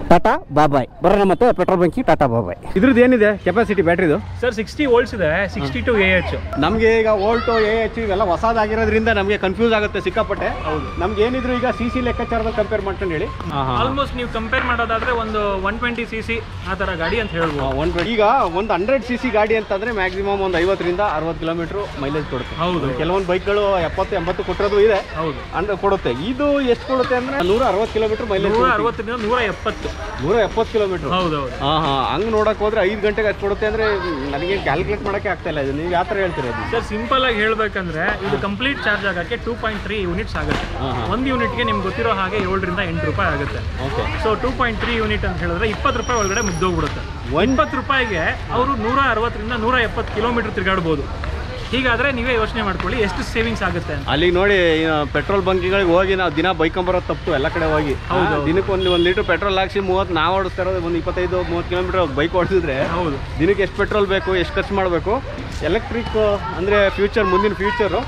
Speaker 1: ಟಾಟಾ ಬಾಬಾಯ್ ಬರೋಣ ಮತ್ತೆ ಪೆಟ್ರೋಲ್ ಬಂಕಿ ಟಾಟಾ ಬಾಬಾಯ್ ಇದ್ರದ್ದು ಏನಿದೆ ಕೆಪಾಸಿಟಿ ಬ್ಯಾಟ್ರಿದು
Speaker 2: ಸರ್ ಸಿಕ್ಸ್ಟಿ ವೋಲ್ಟ್ಸ್ ಇದೆ ಸಿಕ್ಸ್ಟಿ ಟು ಎ ಎಚ್
Speaker 1: ನಮಗೆ ಈಗ ಓಲ್ಟೋ ಎ ಎಚ್ ಇವೆಲ್ಲ ಹೊಸದಾಗಿರೋದ್ರಿಂದ ನಮಗೆ ಕನ್ಫ್ಯೂಸ್ ಆಗುತ್ತೆ ಸಿಕ್ಕಾಪಟ್ಟೆ
Speaker 2: ಹೌದು.
Speaker 1: ನಮ್ಗೆ ಏನಿದ್ರು ಈಗ ಸಿ ಸಿ ಲೆಕ್ಕಾಚಾರದಲ್ಲಿ ಕಂಪೇರ್ ಮಾಡ್ಕೊಂಡು ಹೇಳಿ
Speaker 2: ಆಲ್ಮೋಸ್ಟ್ ನೀವು ಕಂಪೇರ್ ಮಾಡೋದಾದ್ರೆ ಒಂದು ಒನ್ ಟ್ವೆಂಟಿ ಸಿ ಸಿ ಆ ಥರ ಗಾಡಿ ಅಂತ ಹೇಳ್ಬೋದು
Speaker 1: ಒಂದು ಈಗ ಒಂದು ಹಂಡ್ರೆಡ್ ಸಿ ಸಿ ಗಾಡಿ ಅಂತಂದ್ರೆ ಮ್ಯಾಕ್ಸಿಮಮ್ ಒಂದು ಐವತ್ತರಿಂದ ಅರವತ್ತು ಕಿಲೋಮೀಟರ್ ಮೈಲೇಜ್ ಕೊಡುತ್ತೆ
Speaker 2: ಹೌದು
Speaker 1: ಕೆಲವೊಂದು ಬೈಕ್ಗಳು ಎಪ್ಪತ್ತು ಎಂಬತ್ತು ಕೊಟ್ಟಿರೋದು ಇದೆ
Speaker 2: ಹೌದು
Speaker 1: ಅಂದ್ರೆ ಕೊಡುತ್ತೆ ಇದು ಎಷ್ಟು ಕೊಡುತ್ತೆ ಅಂದ್ರೆ ನೂರ ಅರವತ್ತು ಕಿಲೋಮೀಟರ್ ಮೈಲೇಜ್
Speaker 2: ನೂರ ಅರವತ್ತರಿಂದ ನೂರ ಎಪ್ಪತ್ತು
Speaker 1: ನೂರ ಎಪ್ಪತ್ತು ಕಿಲೋಮೀಟರ್
Speaker 2: ಹೌದು ಹೌದು
Speaker 1: ಹಾ ಹಾ ಹಂಗ್ ನೋಡಕ್ ಹೋದ್ರೆ ಐದು ಗಂಟೆಗೆ ಅಷ್ಟು ಕೊಡುತ್ತೆ ಅಂದ್ರೆ ನನಗೆ ಕ್ಯಾಲ್ಕುಲೇಟ್ ಮಾಡಕ್ಕೆ ಆಗ್ತಾ ಇಲ್ಲ ಇದು ನೀವು ಯಾವ ಥರ ಹೇಳ್ತೀರಾ ಅದು
Speaker 2: ಸರ್ ಸಿಂಪಲ್ ಆಗಿ ಹೇಳ್ಬೇಕಂದ್ರೆ ಇದು ಕಂಪ್ಲೀಟ್ ಚಾರ್ಜ್ ಆಗಕ್ಕೆ ಟೂ ಪಾಯಿಂಟ್ ತ್ರೀ ಯೂನಿಟ್ಸ್ ಆಗುತ್ತೆ
Speaker 1: ಹಾ, ಹಾ.
Speaker 2: ಒಂದು ಯೂನಿಟ್ಗೆ ನಿಮ್ಗೆ ಗೊತ್ತಿರೋ ಹಾಗೆ ಏಳರಿಂದ ಎಂಟು ರೂಪಾಯಿ ಆಗುತ್ತೆ
Speaker 1: okay
Speaker 2: so two point three unit ಅಂತ ಹೇಳಿದ್ರೆ ಇಪ್ಪತ್ತು ರೂಪಾಯಿ ಒಳಗಡೆ ಮುಗ್ದೋಗ್ಬಿಡುತ್ತೆ ಇಪ್ಪತ್ತು ರೂಪಾಯಿಗೆ ಅವರು ನೂರ ಅರವತ್ತರಿಂದ ನೂರ ಎಪ್ಪತ್ತು ಕಿಲೋಮೀಟರ್ ತಿರುಗಾಡ್ಬೋದು ಹೀಗಾದ್ರೆ ನೀವೇ ಯೋಚನೆ ಮಾಡ್ಕೊಳ್ಳಿ ಎಷ್ಟು ಸೇವಿಂಗ್ಸ್ ಆಗುತ್ತೆ ಅಂತ
Speaker 1: ಅಲ್ಲಿಗೆ ನೋಡಿ ಪೆಟ್ರೋಲ್ ಬಂಕಿಗಳಿಗೆ ಹೋಗಿ ನಾವು ದಿನ ಬೈಕೊಂಬರೋದು ತಪ್ಪು ಎಲ್ಲ ಕಡೆ ಹೋಗಿ
Speaker 2: ಹೌದು.
Speaker 1: ಆ, ದಿನಕ್ಕೆ ಒಂದು ಒಂದು ಲೀಟರ್ ಪೆಟ್ರೋಲ್ ಹಾಕ್ಸಿ ಮೂವತ್ತು ನಾವು ಓಡಿಸ್ತಾ ಇರೋದು ಒಂದು ಇಪ್ಪತ್ತೈದು ಮೂವತ್ತು ಕಿಲೋಮೀಟರ್ ಬೈಕ್ ಓಡಿಸಿದ್ರೆ
Speaker 2: ಹೌದು
Speaker 1: ದಿನಕ್ಕೆ ಎಷ್ಟು ಪೆಟ್ರೋಲ್ ಬೇಕು ಎಷ್ಟು ಖರ್ಚು ಮಾಡಬೇಕು ಎಲೆಕ್ಟ್ರಿಕ್ ಅಂದರೆ ಫ್ಯೂಚರ್ ಮುಂದಿನ ಫ್ಯೂಚರು